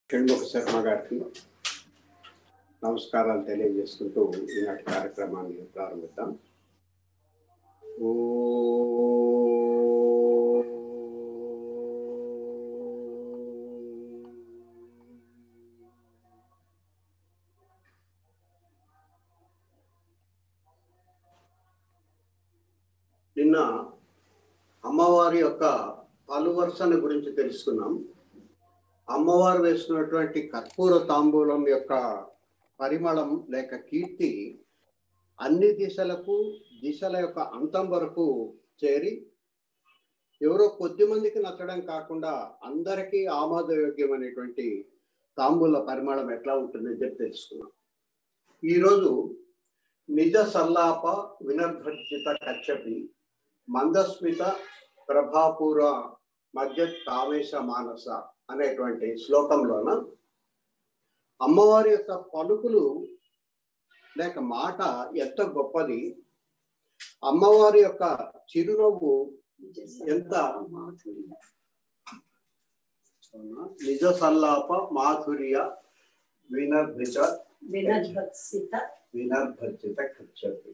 షణ్ముఖ శర్మ గారికి నమస్కారాలు తెలియజేసుకుంటూ ఈనాటి కార్యక్రమాన్ని ప్రారంభిద్దాం ఓ నిన్న అమ్మవారి యొక్క పలువర్సన గురించి తెలుసుకున్నాం అమ్మవారు వేసుకున్నటువంటి కర్పూర తాంబూలం యొక్క పరిమళం లేక కీర్తి అన్ని దిశలకు దిశల యొక్క అంతం వరకు చేరి ఎవరో కొద్ది మందికి నచ్చడం కాకుండా అందరికీ ఆమోదయోగ్యమైనటువంటి తాంబూల పరిమళం ఎట్లా ఉంటుందని చెప్పి తెలుసుకున్నాం ఈరోజు నిజ సల్లాప వినర్భర్జిత కచ్చపి మందస్మిత ప్రభాపూర మధ్య కామేశ మానస అనేటువంటి శ్లోకంలోన అమ్మవారి యొక్క పలుకులు లేక మాట ఎంత గొప్పది అమ్మవారి యొక్క చిరునవ్వు ఎంత నిజ సల్లాప మాధుర్య వినర్భిత వినర్భత్సిత వినర్భర్జిత కచ్చపి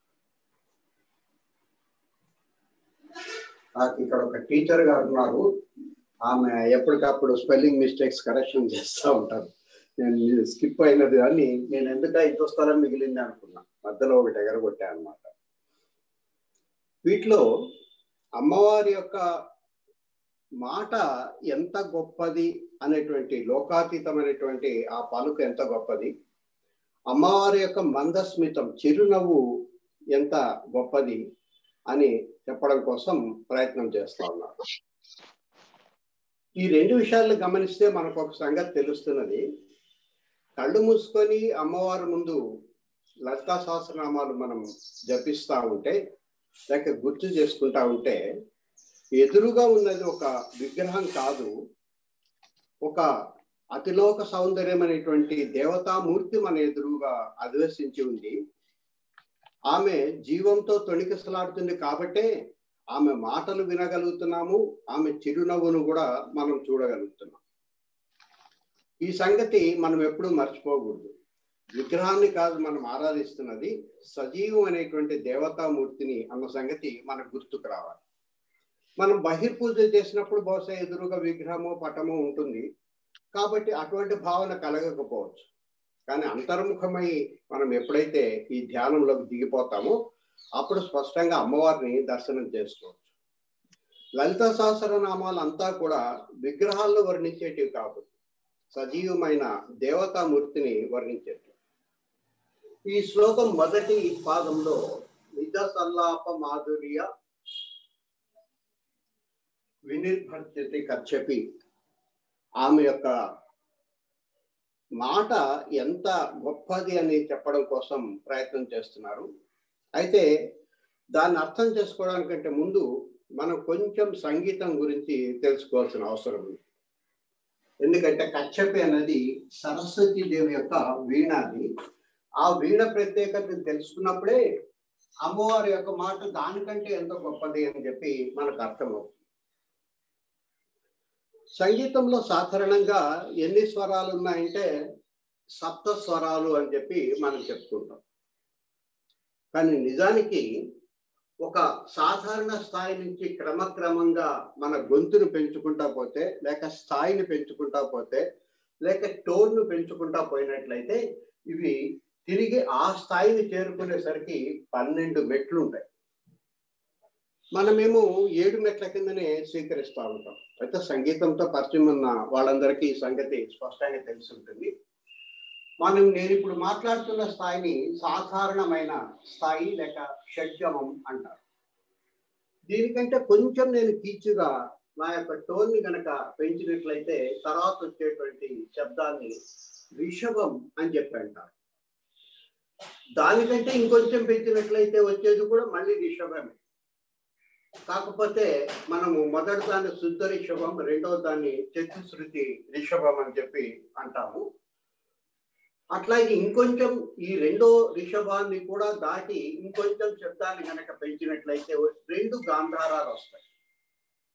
నాకు ఇక్కడ ఒక టీచర్ గారు ఉన్నారు ఆమె ఎప్పటికప్పుడు స్పెల్లింగ్ మిస్టేక్స్ కరెక్షన్ చేస్తూ ఉంటారు నేను స్కిప్ అయినది అని నేను ఎందుక ఇంత స్థలం మిగిలింది అనుకున్నా మధ్యలో ఒకటి ఎగరగొట్టా అనమాట వీటిలో అమ్మవారి యొక్క మాట ఎంత గొప్పది అనేటువంటి లోకాతీతమైనటువంటి ఆ పలుకు ఎంత గొప్పది అమ్మవారి యొక్క మందస్మితం చిరునవ్వు ఎంత గొప్పది అని చెప్పడం కోసం ప్రయత్నం చేస్తా ఉన్నారు ఈ రెండు విషయాలు గమనిస్తే మనకు ఒక సంగతి తెలుస్తున్నది కళ్ళు మూసుకొని అమ్మవారి ముందు లలితా సహస్రనామాలు మనం జపిస్తూ ఉంటే లేక గుర్తు చేసుకుంటా ఉంటే ఎదురుగా ఉన్నది ఒక విగ్రహం కాదు ఒక అతిలోక సౌందర్యం అనేటువంటి దేవతామూర్తి మన ఎదురుగా అధివసించి ఉంది ఆమె జీవంతో తొణికిసలాడుతుంది కాబట్టే ఆమె మాటలు వినగలుగుతున్నాము ఆమె చిరునవ్వును కూడా మనం చూడగలుగుతున్నాం ఈ సంగతి మనం ఎప్పుడూ మర్చిపోకూడదు విగ్రహాన్ని కాదు మనం ఆరాధిస్తున్నది సజీవం అనేటువంటి దేవతామూర్తిని అన్న సంగతి మనకు గుర్తుకు రావాలి మనం బహిర్పూజ చేసినప్పుడు బహుశా ఎదురుగా విగ్రహమో పటమో ఉంటుంది కాబట్టి అటువంటి భావన కలగకపోవచ్చు కానీ అంతర్ముఖమై మనం ఎప్పుడైతే ఈ ధ్యానంలోకి దిగిపోతామో అప్పుడు స్పష్టంగా అమ్మవారిని దర్శనం చేసుకోవచ్చు లలిత సహస్రనామాలు అంతా కూడా విగ్రహాల్లో వర్ణించేటివి కాదు సజీవమైన దేవతామూర్తిని వర్ణించేటివి ఈ శ్లోకం మొదటి పాదంలో నిజ సల్లాప మాధుర్య వినిర్భర్తితి కచ్చపి ఆమె యొక్క మాట ఎంత గొప్పది అని చెప్పడం కోసం ప్రయత్నం చేస్తున్నారు అయితే దాన్ని అర్థం చేసుకోవడానికంటే ముందు మనం కొంచెం సంగీతం గురించి తెలుసుకోవాల్సిన అవసరం ఉంది ఎందుకంటే కచ్చపి అనేది సరస్వతి దేవి యొక్క వీణ అది ఆ వీణ ప్రత్యేకతను తెలుసుకున్నప్పుడే అమ్మవారి యొక్క మాట దానికంటే ఎంతో గొప్పది అని చెప్పి మనకు అర్థమవుతుంది సంగీతంలో సాధారణంగా ఎన్ని స్వరాలు ఉన్నాయంటే సప్త స్వరాలు అని చెప్పి మనం చెప్పుకుంటాం కానీ నిజానికి ఒక సాధారణ స్థాయి నుంచి క్రమక్రమంగా మన గొంతును పెంచుకుంటా పోతే లేక స్థాయిని పెంచుకుంటా పోతే లేక టోన్ను పెంచుకుంటా పోయినట్లయితే ఇవి తిరిగి ఆ స్థాయిని చేరుకునేసరికి పన్నెండు మెట్లు ఉంటాయి మనమేమో ఏడు మెట్ల కిందనే స్వీకరిస్తూ ఉంటాం అయితే సంగీతంతో పరిచయం ఉన్న వాళ్ళందరికీ ఈ సంగతి స్పష్టంగా తెలిసి ఉంటుంది మనం నేను ఇప్పుడు మాట్లాడుతున్న స్థాయిని సాధారణమైన స్థాయి లేక షడ్జమం అంటారు దీనికంటే కొంచెం నేను కీచుగా నా యొక్క టోన్ని గనక పెంచినట్లయితే తర్వాత వచ్చేటువంటి శబ్దాన్ని రిషభం అని చెప్పి అంటారు దానికంటే ఇంకొంచెం పెంచినట్లయితే వచ్చేది కూడా మళ్ళీ రిషభమే కాకపోతే మనము మొదటి దాన్ని శుద్ధ రిషభం రెండవ దాన్ని చతుశృతి రిషభం అని చెప్పి అంటాము అట్లాగే ఇంకొంచెం ఈ రెండో రిషభాన్ని కూడా దాటి ఇంకొంచెం శబ్దాన్ని కనుక పెంచినట్లయితే రెండు గాంధారాలు వస్తాయి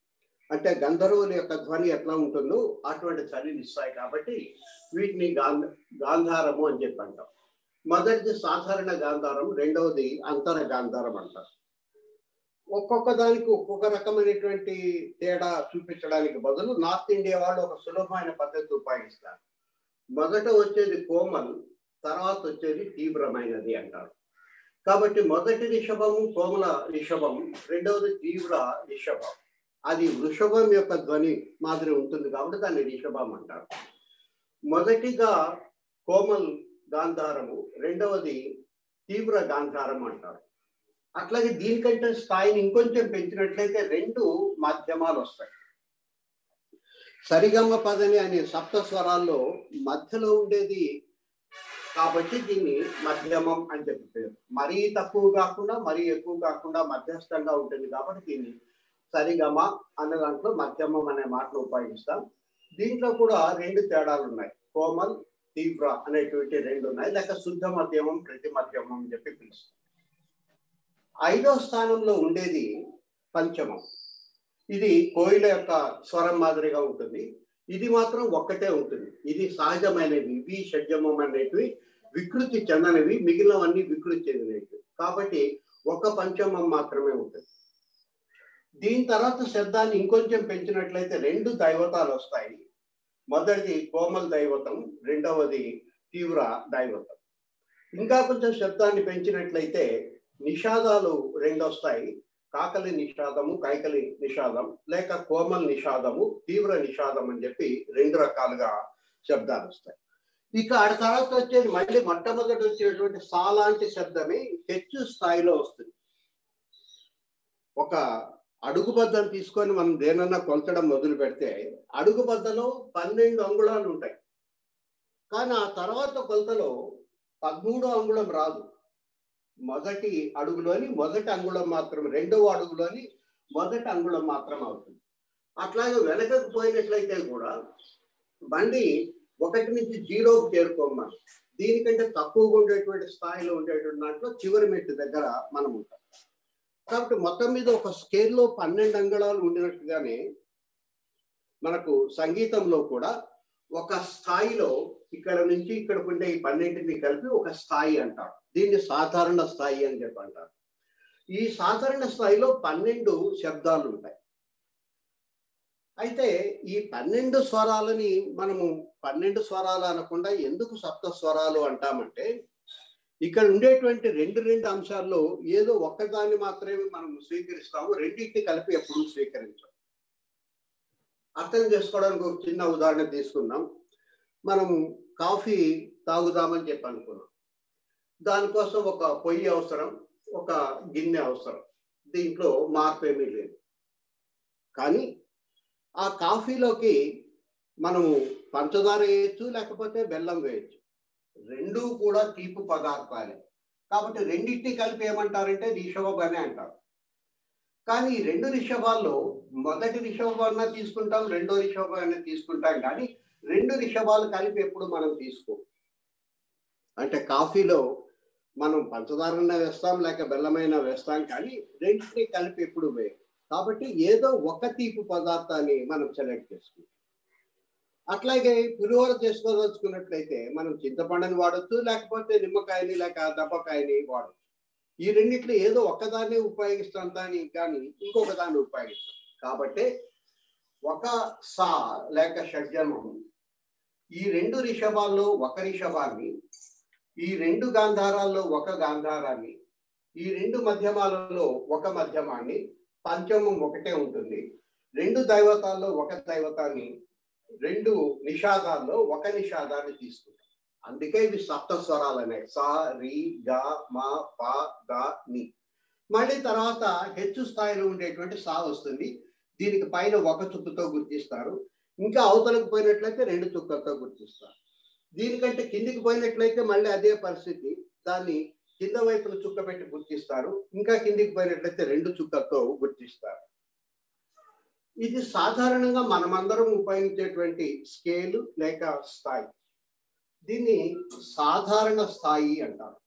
అంటే గంధర్వుల యొక్క ధ్వని ఎట్లా ఉంటుందో అటువంటి ధ్వనిని ఇస్తాయి కాబట్టి వీటిని గాంధ గాంధారము అని చెప్పి అంటాం మొదటిది సాధారణ గాంధారం రెండవది అంతర గాంధారం అంటారు ఒక్కొక్క దానికి ఒక్కొక్క రకమైనటువంటి తేడా చూపించడానికి బదులు నార్త్ ఇండియా వాళ్ళు ఒక సులభమైన పద్ధతి ఉపయోగిస్తారు మొదట వచ్చేది కోమల్ తర్వాత వచ్చేది తీవ్రమైనది అంటారు కాబట్టి మొదటి రిషభము కోమల రిషభం రెండవది తీవ్ర రిషభం అది వృషభం యొక్క ధ్వని మాదిరి ఉంటుంది కాబట్టి దాన్ని రిషభం అంటారు మొదటిగా కోమల్ గాంధారము రెండవది తీవ్ర గాంధారం అంటారు అట్లాగే దీనికంటే స్థాయిని ఇంకొంచెం పెంచినట్లయితే రెండు మాధ్యమాలు వస్తాయి సరిగమ్మ పదని అనే సప్త స్వరాల్లో మధ్యలో ఉండేది కాబట్టి దీన్ని మధ్యమం అని చెప్పి పేరు మరీ తక్కువ కాకుండా మరీ ఎక్కువ కాకుండా మధ్యస్థంగా ఉంటుంది కాబట్టి దీన్ని సరిగమ అన్న దాంట్లో మధ్యమం అనే మాటను ఉపయోగిస్తాం దీంట్లో కూడా రెండు తేడాలు ఉన్నాయి కోమల్ తీవ్ర అనేటువంటి రెండు ఉన్నాయి లేక శుద్ధ మధ్యమం ప్రతి మధ్యమం అని చెప్పి పిలుస్తాం ఐదో స్థానంలో ఉండేది పంచమం ఇది కోయిల యొక్క స్వరం మాదిరిగా ఉంటుంది ఇది మాత్రం ఒక్కటే ఉంటుంది ఇది సహజమైనవి ఇవి షడ్జమం అనేటివి వికృతి చెందనివి మిగిలినవన్నీ వికృతి చెందినవి కాబట్టి ఒక పంచమం మాత్రమే ఉంటుంది దీని తర్వాత శబ్దాన్ని ఇంకొంచెం పెంచినట్లయితే రెండు దైవతాలు వస్తాయి మొదటిది కోమల్ దైవతం రెండవది తీవ్ర దైవతం ఇంకా కొంచెం శబ్దాన్ని పెంచినట్లయితే నిషాదాలు రెండు వస్తాయి కాకలి నిషాదము కైకలి నిషాదం లేక కోమల్ నిషాదము తీవ్ర నిషాదం అని చెప్పి రెండు రకాలుగా శబ్దాలు వస్తాయి ఇక ఆ తర్వాత వచ్చేది మళ్ళీ మొట్టమొదటి వచ్చేటువంటి సా లాంటి శబ్దమే హెచ్చు స్థాయిలో వస్తుంది ఒక అడుగు బద్దను తీసుకొని మనం దేనన్నా కొలచడం మొదలు పెడితే అడుగు బద్దలో పన్నెండు అంగుళాలు ఉంటాయి కానీ ఆ తర్వాత కొలతలో పదమూడు అంగుళం రాదు మొదటి అడుగులోని మొదటి అంగుళం మాత్రం రెండవ అడుగులోని మొదటి అంగుళం మాత్రం అవుతుంది అట్లాగే వెనకకు పోయినట్లయితే కూడా బండి ఒకటి నుంచి జీరోకి చేరుకోమని దీనికంటే తక్కువగా ఉండేటువంటి స్థాయిలో ఉండేటువంటి దాంట్లో చివరి మెట్టు దగ్గర మనం ఉంటాం కాబట్టి మొత్తం మీద ఒక స్కేల్లో పన్నెండు అంగుళాలు ఉండినట్టుగానే మనకు సంగీతంలో కూడా ఒక స్థాయిలో ఇక్కడ నుంచి ఇక్కడ ఉండే ఈ పన్నెంటిని కలిపి ఒక స్థాయి అంటారు దీన్ని సాధారణ స్థాయి అని చెప్పి అంటారు ఈ సాధారణ స్థాయిలో పన్నెండు శబ్దాలు ఉంటాయి అయితే ఈ పన్నెండు స్వరాలని మనము పన్నెండు స్వరాలు అనకుండా ఎందుకు సప్త స్వరాలు అంటామంటే ఇక్కడ ఉండేటువంటి రెండు రెండు అంశాల్లో ఏదో ఒక్కదాన్ని మాత్రమే మనం స్వీకరిస్తాము రెండింటిని కలిపి ఎప్పుడు స్వీకరించాం అర్థం చేసుకోవడానికి ఒక చిన్న ఉదాహరణ తీసుకుందాం మనం కాఫీ తాగుదామని చెప్పి అనుకున్నాం దానికోసం ఒక పొయ్యి అవసరం ఒక గిన్నె అవసరం దీంట్లో మార్పు ఏమీ లేదు కానీ ఆ కాఫీలోకి మనము పంచదార వేయచ్చు లేకపోతే బెల్లం వేయచ్చు రెండూ కూడా తీపి పదార్థాలే కాబట్టి రెండింటిని కలిపి ఏమంటారంటే రిషభం అని అంటారు కానీ ఈ రెండు రిషభాల్లో మొదటి రిషభాన్న తీసుకుంటాం రెండో రిషభాన్ని తీసుకుంటాం కానీ రెండు రిషభాలు కలిపి ఎప్పుడు మనం తీసుకో అంటే కాఫీలో మనం పంచదారన వేస్తాం లేక బెల్లమైన వేస్తాం కానీ రెండింటిని కలిపి ఎప్పుడు వేయం కాబట్టి ఏదో ఒక తీపి పదార్థాన్ని మనం సెలెక్ట్ చేసుకుంటాం అట్లాగే పులిహోర చేసుకోదలుచుకున్నట్లయితే మనం చింతపండుని వాడచ్చు లేకపోతే నిమ్మకాయని లేక దప్పకాయని వాడచ్చు ఈ రెండిట్లో ఏదో ఒక్కదాన్ని ఉపయోగిస్తాం దాన్ని కానీ ఇంకొక దాన్ని ఉపయోగిస్తాం కాబట్టి ఒక సా లేక షడ్జమం ఈ రెండు రిషభాల్లో ఒక రిషభాన్ని ఈ రెండు గాంధారాల్లో ఒక గాంధారాన్ని ఈ రెండు మధ్యమాలలో ఒక మధ్యమాన్ని పంచమం ఒకటే ఉంటుంది రెండు దైవతాల్లో ఒక దైవతాన్ని రెండు నిషాదాల్లో ఒక నిషాదాన్ని తీసుకుంటాం అందుకే ఇవి సప్త స్వరాలు అనేవి సా రి గ మా ప ద ని మళ్ళీ తర్వాత హెచ్చు స్థాయిలో ఉండేటువంటి సా వస్తుంది దీనికి పైన ఒక చుక్కతో గుర్తిస్తారు ఇంకా అవతలకు పోయినట్లయితే రెండు చుక్కలతో గుర్తిస్తారు దీనికంటే కిందికి పోయినట్లయితే మళ్ళీ అదే పరిస్థితి దాన్ని కింద వైపున చుక్క పెట్టి గుర్తిస్తారు ఇంకా కిందికి పోయినట్లయితే రెండు చుక్కలతో గుర్తిస్తారు ఇది సాధారణంగా మనమందరం ఉపయోగించేటువంటి స్కేలు లేక స్థాయి దీన్ని సాధారణ స్థాయి అంటారు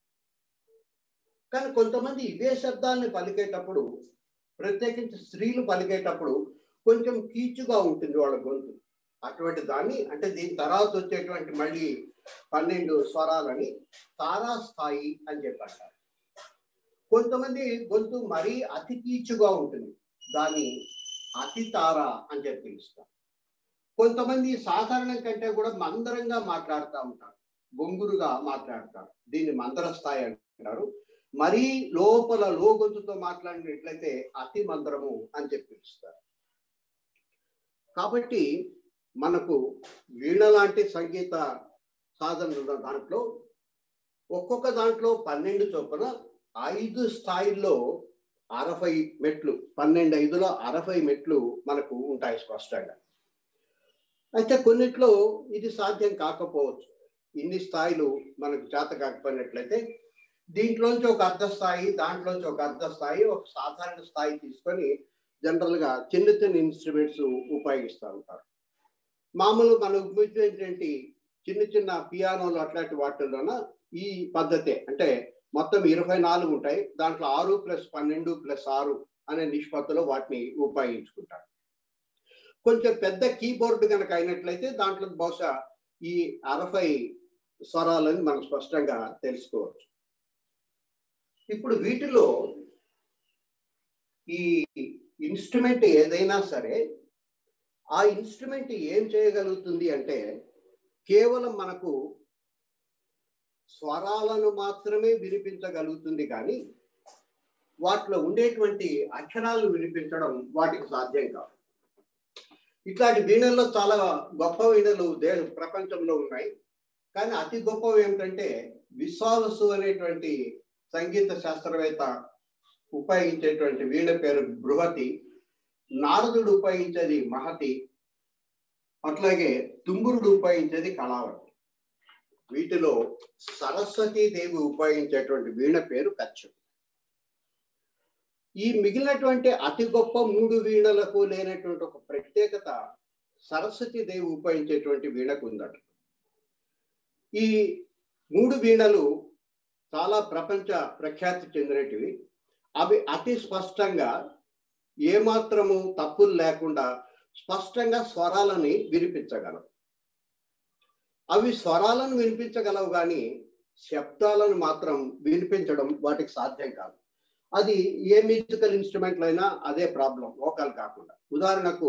కానీ కొంతమంది ఇవే శబ్దాలని పలికేటప్పుడు ప్రత్యేకించి స్త్రీలు పలికేటప్పుడు కొంచెం కీచుగా ఉంటుంది వాళ్ళ గొంతు అటువంటి దాన్ని అంటే దీని తర్వాత వచ్చేటువంటి మళ్ళీ పన్నెండు స్వరాలని తారాస్థాయి అని చెప్పి అంటారు కొంతమంది గొంతు మరీ అతి కీచుగా ఉంటుంది దాన్ని అతి తార అని చెప్పి పిలుస్తారు కొంతమంది సాధారణం కంటే కూడా మందరంగా మాట్లాడుతూ ఉంటారు బొంగురుగా మాట్లాడతారు దీన్ని మందర స్థాయి అంటారు మరీ లోపల లోగొంతుతో మాట్లాడినట్లయితే అతి మందరము అని చెప్పి పిలుస్తారు కాబట్టి మనకు వీణ లాంటి సంగీత సాధనలు దాంట్లో ఒక్కొక్క దాంట్లో పన్నెండు చొప్పున ఐదు స్థాయిల్లో అరవై మెట్లు పన్నెండు ఐదులో అరవై మెట్లు మనకు ఉంటాయి స్పష్టంగా అయితే కొన్నిట్లో ఇది సాధ్యం కాకపోవచ్చు ఇన్ని స్థాయిలు మనకు చేత కాకపోయినట్లయితే దీంట్లోంచి ఒక అర్ధ స్థాయి దాంట్లోంచి ఒక అర్ధ స్థాయి ఒక సాధారణ స్థాయి తీసుకొని జనరల్గా చిన్న చిన్న ఇన్స్ట్రుమెంట్స్ ఉపయోగిస్తూ ఉంటారు మామూలు మనం ఉపయోగించేటువంటి చిన్న చిన్న పియానోలు అట్లాంటి వాటిల్లోన ఈ పద్ధతే అంటే మొత్తం ఇరవై నాలుగు ఉంటాయి దాంట్లో ఆరు ప్లస్ పన్నెండు ప్లస్ ఆరు అనే నిష్పత్తిలో వాటిని ఉపయోగించుకుంటారు కొంచెం పెద్ద కీబోర్డు కనుక అయినట్లయితే దాంట్లో బహుశా ఈ అరవై స్వరాలని మనం స్పష్టంగా తెలుసుకోవచ్చు ఇప్పుడు వీటిలో ఈ ఇన్స్ట్రుమెంట్ ఏదైనా సరే ఆ ఇన్స్ట్రుమెంట్ ఏం చేయగలుగుతుంది అంటే కేవలం మనకు స్వరాలను మాత్రమే వినిపించగలుగుతుంది కానీ వాటిలో ఉండేటువంటి అక్షరాలను వినిపించడం వాటికి సాధ్యం కాదు ఇట్లాంటి వీణల్లో చాలా గొప్ప వీణలు దే ప్రపంచంలో ఉన్నాయి కానీ అతి గొప్పవి ఏమిటంటే విశ్వావసు అనేటువంటి సంగీత శాస్త్రవేత్త ఉపయోగించేటువంటి వీణ పేరు బృహతి నారదుడు ఉపయోగించేది మహతి అట్లాగే తుంగురుడు ఉపయోగించేది కళావతి వీటిలో సరస్వతీ దేవి ఉపయోగించేటువంటి వీణ పేరు కచ్చం ఈ మిగిలినటువంటి అతి గొప్ప మూడు వీణలకు లేనటువంటి ఒక ప్రత్యేకత సరస్వతీ దేవి ఉపయోగించేటువంటి వీణకు ఉందట ఈ మూడు వీణలు చాలా ప్రపంచ ప్రఖ్యాతి చెందినటివి అవి అతి స్పష్టంగా ఏమాత్రము తప్పులు లేకుండా స్పష్టంగా స్వరాలని వినిపించగలవు అవి స్వరాలను వినిపించగలవు కానీ శబ్దాలను మాత్రం వినిపించడం వాటికి సాధ్యం కాదు అది ఏ మ్యూజికల్ ఇన్స్ట్రుమెంట్లు అయినా అదే ప్రాబ్లం వోకల్ కాకుండా ఉదాహరణకు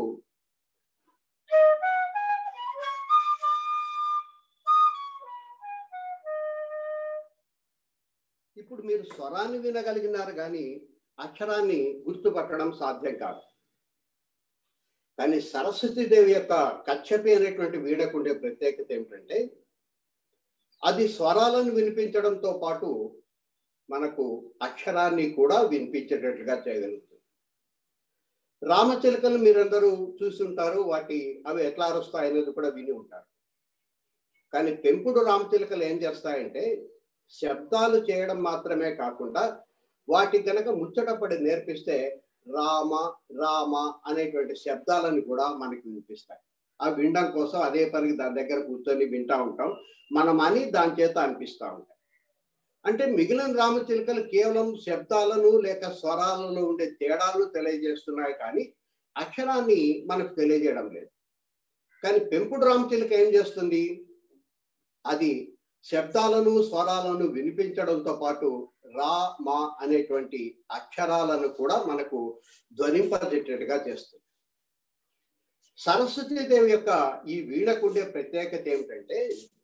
ఇప్పుడు మీరు స్వరాన్ని వినగలిగినారు కానీ అక్షరాన్ని గుర్తుపట్టడం సాధ్యం కాదు కానీ సరస్వతి దేవి యొక్క కచ్చపి అనేటువంటి వీడకుండే ప్రత్యేకత ఏమిటంటే అది స్వరాలను వినిపించడంతో పాటు మనకు అక్షరాన్ని కూడా వినిపించేటట్లుగా చేయగలుగుతుంది రామచిలకలు మీరందరూ చూస్తుంటారు వాటి అవి ఎట్లా అరుస్తాయి అనేది కూడా విని ఉంటారు కానీ పెంపుడు రామచిలకలు ఏం చేస్తాయంటే శబ్దాలు చేయడం మాత్రమే కాకుండా వాటి కనుక ముచ్చటపడి నేర్పిస్తే రామ రామ అనేటువంటి శబ్దాలను కూడా మనకి వినిపిస్తాయి ఆ వినడం కోసం అదే పనికి దాని దగ్గర కూర్చొని వింటా ఉంటాం మనం అని దాని చేత అనిపిస్తూ ఉంటాం అంటే మిగిలిన రామచిలుకలు కేవలం శబ్దాలను లేక స్వరాలలో ఉండే తేడాలను తెలియజేస్తున్నాయి కానీ అక్షరాన్ని మనకు తెలియజేయడం లేదు కానీ పెంపుడు రామచిలుక ఏం చేస్తుంది అది శబ్దాలను స్వరాలను వినిపించడంతో పాటు రా మా అనేటువంటి అక్షరాలను కూడా మనకు ధ్వనింపజేటట్టుగా చేస్తుంది సరస్వతీదేవి యొక్క ఈ వీణకుండే ప్రత్యేకత ఏమిటంటే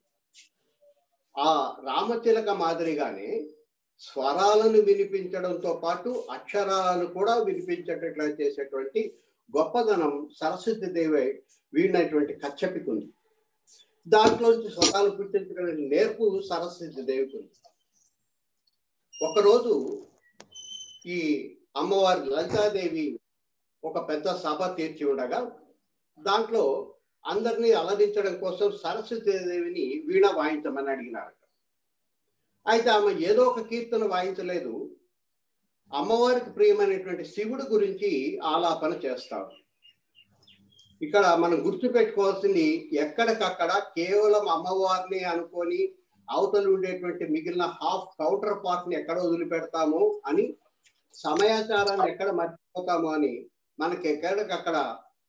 ఆ రామచిలక మాదిరిగానే స్వరాలను వినిపించడంతో పాటు అక్షరాలను కూడా వినిపించేటట్లా చేసేటువంటి గొప్పదనం సరస్వతి దేవి వీడినటువంటి కచ్చపికి ఉంది దాంట్లోంచి స్వరాలు పుట్టించడానికి నేర్పు సరస్వతి దేవికి ఉంది ఒకరోజు ఈ అమ్మవారి లలితాదేవి ఒక పెద్ద సభ తీర్చి ఉండగా దాంట్లో అందరినీ అలరించడం కోసం సరస్వతి దేవిని వీణ వాయించమని అడిగినారట అయితే ఆమె ఏదో ఒక కీర్తన వాయించలేదు అమ్మవారికి ప్రియమైనటువంటి శివుడు గురించి ఆలాపన చేస్తారు ఇక్కడ మనం గుర్తుపెట్టుకోవాల్సింది ఎక్కడికక్కడ కేవలం అమ్మవారిని అనుకొని అవతల ఉండేటువంటి మిగిలిన హాఫ్ కౌంటర్ పార్ట్ ని ఎక్కడ వదిలిపెడతాము అని సమయాచారాన్ని ఎక్కడ మర్చిపోతాము అని మనకి ఎక్కడికక్కడ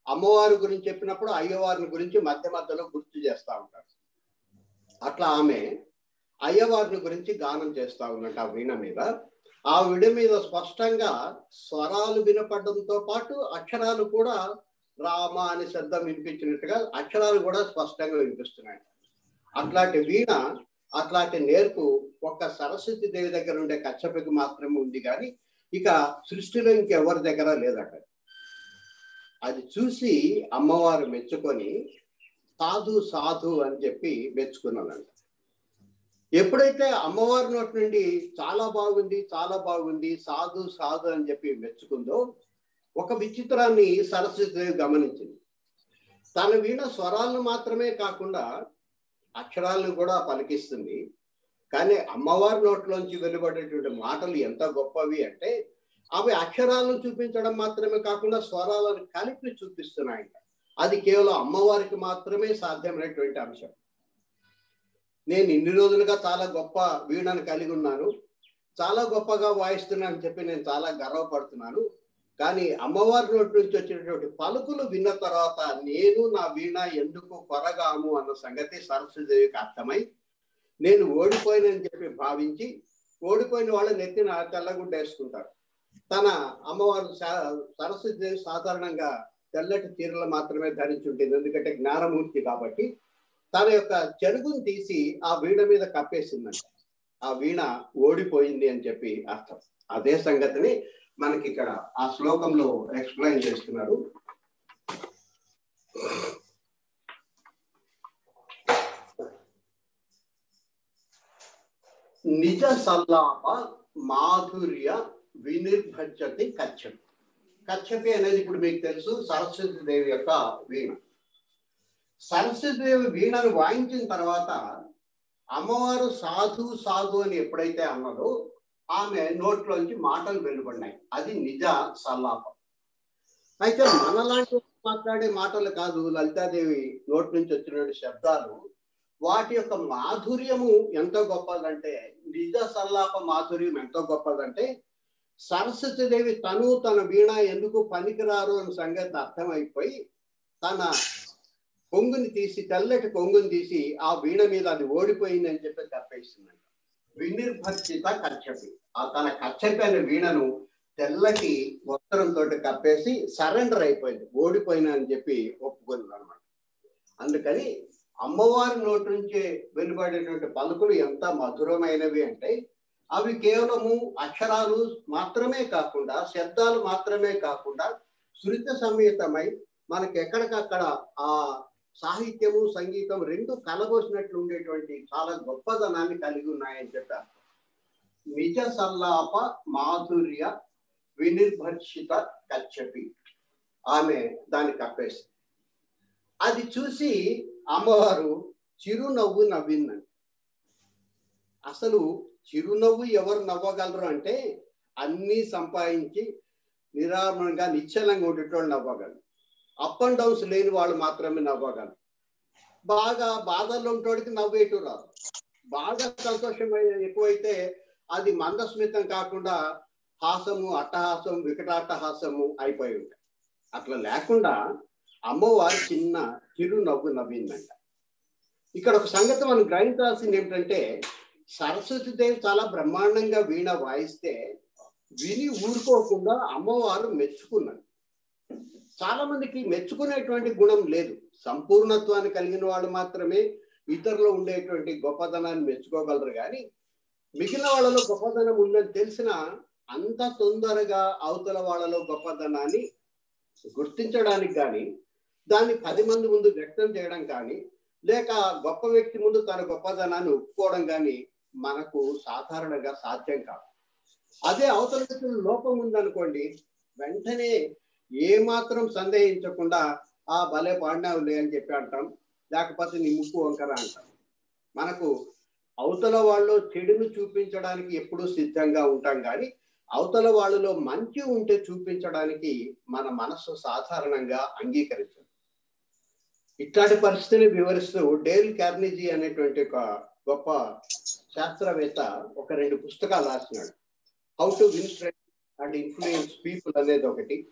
అమ్మవారి గురించి చెప్పినప్పుడు అయ్యవారిని గురించి మధ్య మధ్యలో గుర్తు చేస్తూ ఉంటారు అట్లా ఆమె అయ్యవారిని గురించి గానం చేస్తా ఉన్నట్టు ఆ వీణ మీద ఆ వీణ మీద స్పష్టంగా స్వరాలు వినపడడంతో పాటు అక్షరాలు కూడా రామ అనే శబ్దం వినిపించినట్టుగా అక్షరాలు కూడా స్పష్టంగా వినిపిస్తున్నాయి అట్లాంటి వీణ అట్లాంటి నేర్పు ఒక్క సరస్వతి దేవి దగ్గర ఉండే కచ్చపకి మాత్రమే ఉంది కానీ ఇక సృష్టిలో ఇంకెవరి దగ్గర లేదట అది చూసి అమ్మవారు మెచ్చుకొని సాధు సాధు అని చెప్పి మెచ్చుకున్నానంట ఎప్పుడైతే అమ్మవారి నోటి నుండి చాలా బాగుంది చాలా బాగుంది సాధు సాధు అని చెప్పి మెచ్చుకుందో ఒక విచిత్రాన్ని సరస్వతి గమనించింది తన వీణ స్వరాలను మాత్రమే కాకుండా అక్షరాలను కూడా పలికిస్తుంది కానీ అమ్మవారి నోట్లోంచి వెలువడేటువంటి మాటలు ఎంత గొప్పవి అంటే అవి అక్షరాలను చూపించడం మాత్రమే కాకుండా స్వరాలను కలిపి చూపిస్తున్నాయంట అది కేవలం అమ్మవారికి మాత్రమే సాధ్యమైనటువంటి అంశం నేను ఇన్ని రోజులుగా చాలా గొప్ప వీణను కలిగి ఉన్నాను చాలా గొప్పగా వాయిస్తున్నాను అని చెప్పి నేను చాలా గర్వపడుతున్నాను కానీ అమ్మవారి నోటి నుంచి వచ్చినటువంటి పలుకులు విన్న తర్వాత నేను నా వీణ ఎందుకు కొరగాము అన్న సంగతి సరస్వతిదేవికి అర్థమై నేను ఓడిపోయినని చెప్పి భావించి ఓడిపోయిన వాళ్ళు నెత్తిన తెల్లగుడ్డ వేసుకుంటారు తన అమ్మవారు సరస్వతిదేవి సాధారణంగా తెల్లటి చీరలు మాత్రమే ధరించుంటుంది ఎందుకంటే జ్ఞానమూర్తి కాబట్టి తన యొక్క చెరుగును తీసి ఆ వీణ మీద కప్పేసిందంట ఆ వీణ ఓడిపోయింది అని చెప్పి అర్థం అదే సంగతిని మనకి ఇక్కడ ఆ శ్లోకంలో ఎక్స్ప్లెయిన్ చేస్తున్నారు నిజ సల్లాప మాధుర్య వినిర్భజతి కచ్చపి కచ్చపి అనేది ఇప్పుడు మీకు తెలుసు సరస్వతి దేవి యొక్క వీణ సరస్వతి దేవి వీణను వాయించిన తర్వాత అమ్మవారు సాధు సాధు అని ఎప్పుడైతే అన్నదో ఆమె నోట్లోంచి మాటలు వెలువడినాయి అది నిజ సల్లాపం అయితే మనలాంటి మాట్లాడే మాటలు కాదు లలితాదేవి నోటి నుంచి వచ్చిన శబ్దాలు వాటి యొక్క మాధుర్యము ఎంత గొప్పదంటే నిజ సల్లాప మాధుర్యం ఎంత గొప్పదంటే సరస్వతి దేవి తను తన వీణ ఎందుకు పనికిరారు అని సంగతి అర్థమైపోయి తన కొంగుని తీసి తెల్లటి కొంగుని తీసి ఆ వీణ మీద అది ఓడిపోయింది అని చెప్పి తప్పేస్తుందంట వినిర్భర్చిత కచ్చపి ఆ తన కచ్చపి అనే వీణను తెల్లటి వస్త్రంతో కప్పేసి సరెండర్ అయిపోయింది ఓడిపోయినా అని చెప్పి ఒప్పుకుంది అనమాట అందుకని అమ్మవారి నోటి నుంచే వెలువడేటువంటి పలుకులు ఎంత మధురమైనవి అంటే అవి కేవలము అక్షరాలు మాత్రమే కాకుండా శబ్దాలు మాత్రమే కాకుండా శృతి సమేతమై మనకి ఎక్కడికక్కడ ఆ సాహిత్యము సంగీతం రెండు కలబోసినట్లు ఉండేటువంటి చాలా గొప్పదనాన్ని కలిగి ఉన్నాయని చెప్పారు నిజ సల్లాప మాధుర్య వినిర్భర్షిత కచ్చపి ఆమె దాన్ని కప్పేసి అది చూసి అమ్మవారు చిరునవ్వు నవ్విందండి అసలు చిరునవ్వు ఎవరు నవ్వగలరు అంటే అన్నీ సంపాదించి నిరామణంగా నిశ్చలంగా ఉండేటోళ్ళు నవ్వగలరు అప్ అండ్ డౌన్స్ లేని వాళ్ళు మాత్రమే నవ్వగలరు బాగా బాధల్లో ఉంటోడికి నవ్వేటు రాదు బాగా సంతోషం ఎక్కువైతే అది మందస్మితం కాకుండా హాసము అట్టహాసం వికటాట్టహాసము అయిపోయి ఉంటాయి అట్లా లేకుండా అమ్మవారు చిన్న చిరునవ్వు నవ్విందంట ఇక్కడ ఒక సంగతి మనం గ్రహించాల్సింది ఏమిటంటే సరస్వతి దేవి చాలా బ్రహ్మాండంగా వీణ వాయిస్తే విని ఊరుకోకుండా అమ్మవారు మెచ్చుకున్నారు చాలా మందికి మెచ్చుకునేటువంటి గుణం లేదు సంపూర్ణత్వాన్ని కలిగిన వాళ్ళు మాత్రమే ఇతరులు ఉండేటువంటి గొప్పదనాన్ని మెచ్చుకోగలరు కానీ మిగిలిన వాళ్ళలో గొప్పదనం ఉందని తెలిసిన అంత తొందరగా అవతల వాళ్ళలో గొప్పదనాన్ని గుర్తించడానికి కానీ దాన్ని పది మంది ముందు వ్యక్తం చేయడం కానీ లేక గొప్ప వ్యక్తి ముందు తన గొప్పదనాన్ని ఒప్పుకోవడం కానీ మనకు సాధారణంగా సాధ్యం కాదు అదే అవతల వ్యక్తుల లోపం ఉందనుకోండి వెంటనే ఏ మాత్రం సందేహించకుండా ఆ భలే పాడినావులే అని చెప్పి అంటాం లేకపోతే నీ ముక్కు వంకర అంటాం మనకు అవతల వాళ్ళు చెడును చూపించడానికి ఎప్పుడూ సిద్ధంగా ఉంటాం కానీ అవతల వాళ్ళలో మంచి ఉంటే చూపించడానికి మన మనస్సు సాధారణంగా అంగీకరించదు ఇట్లాంటి పరిస్థితిని వివరిస్తూ డేల్ కార్నిజీ అనేటువంటి ఒక గొప్ప శాస్త్రవేత్త ఒక రెండు పుస్తకాలు రాసినాడు how to win friend and influence people అనేది ఒకటి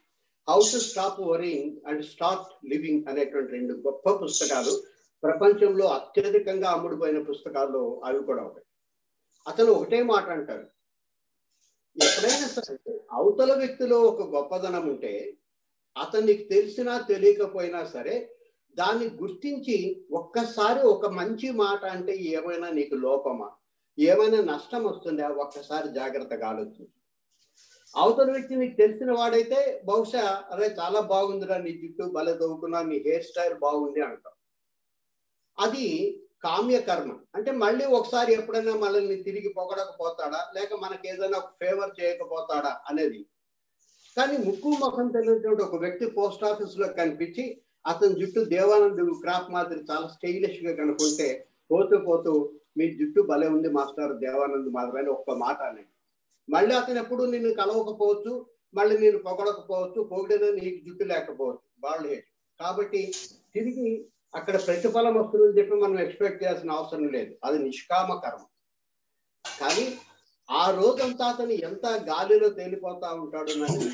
how to stop worrying and start living అనేటువంటి రెండు గొప్ప పుస్తకాలు ప్రపంచంలో అత్యధికంగా అమ్ముడుపోయిన పుస్తకాల్లో అవి కూడా ఒకటి అతను ఒకటే మాట అంటారు ఎప్పుడైనా సరే అవతల వ్యక్తిలో ఒక గొప్పదనం ఉంటే అతనికి తెలిసినా తెలియకపోయినా సరే దాన్ని గుర్తించి ఒక్కసారి ఒక మంచి మాట అంటే ఏమైనా నీకు లోపమా ఏమైనా నష్టం వస్తుందా ఒక్కసారి జాగ్రత్తగా ఆలోచించు అవతల వ్యక్తి నీకు తెలిసిన వాడైతే బహుశా అరే చాలా బాగుందిరా నీ జుట్టు భలే దవ్వుకున్నా నీ హెయిర్ స్టైల్ బాగుంది అంటాం అది కామ్య కర్మ అంటే మళ్ళీ ఒకసారి ఎప్పుడైనా మనల్ని తిరిగి పొగడకపోతాడా లేక మనకి ఏదైనా ఒక ఫేవర్ చేయకపోతాడా అనేది కానీ ముక్కు ముఖం తెలియనటువంటి ఒక వ్యక్తి పోస్ట్ ఆఫీస్ లో కనిపించి అతని జుట్టు దేవానంద్ క్రాప్ మాదిరి చాలా స్టైలిష్ గా కనుకుంటే పోతూ పోతూ మీ జుట్టు భలే ఉంది మాస్టర్ దేవానంద్ మాదిరి అని ఒక్క మాట అనేది మళ్ళీ అతను ఎప్పుడు నిన్ను కలవకపోవచ్చు మళ్ళీ నేను పొగడకపోవచ్చు పొగిడిన నీకు జుట్టు లేకపోవచ్చు వాళ్ళు కాబట్టి తిరిగి అక్కడ ప్రతిఫలం వస్తుందని చెప్పి మనం ఎక్స్పెక్ట్ చేయాల్సిన అవసరం లేదు అది నిష్కామ కర్మ కానీ ఆ రోజంతా అతను ఎంత గాలిలో తేలిపోతా ఉంటాడు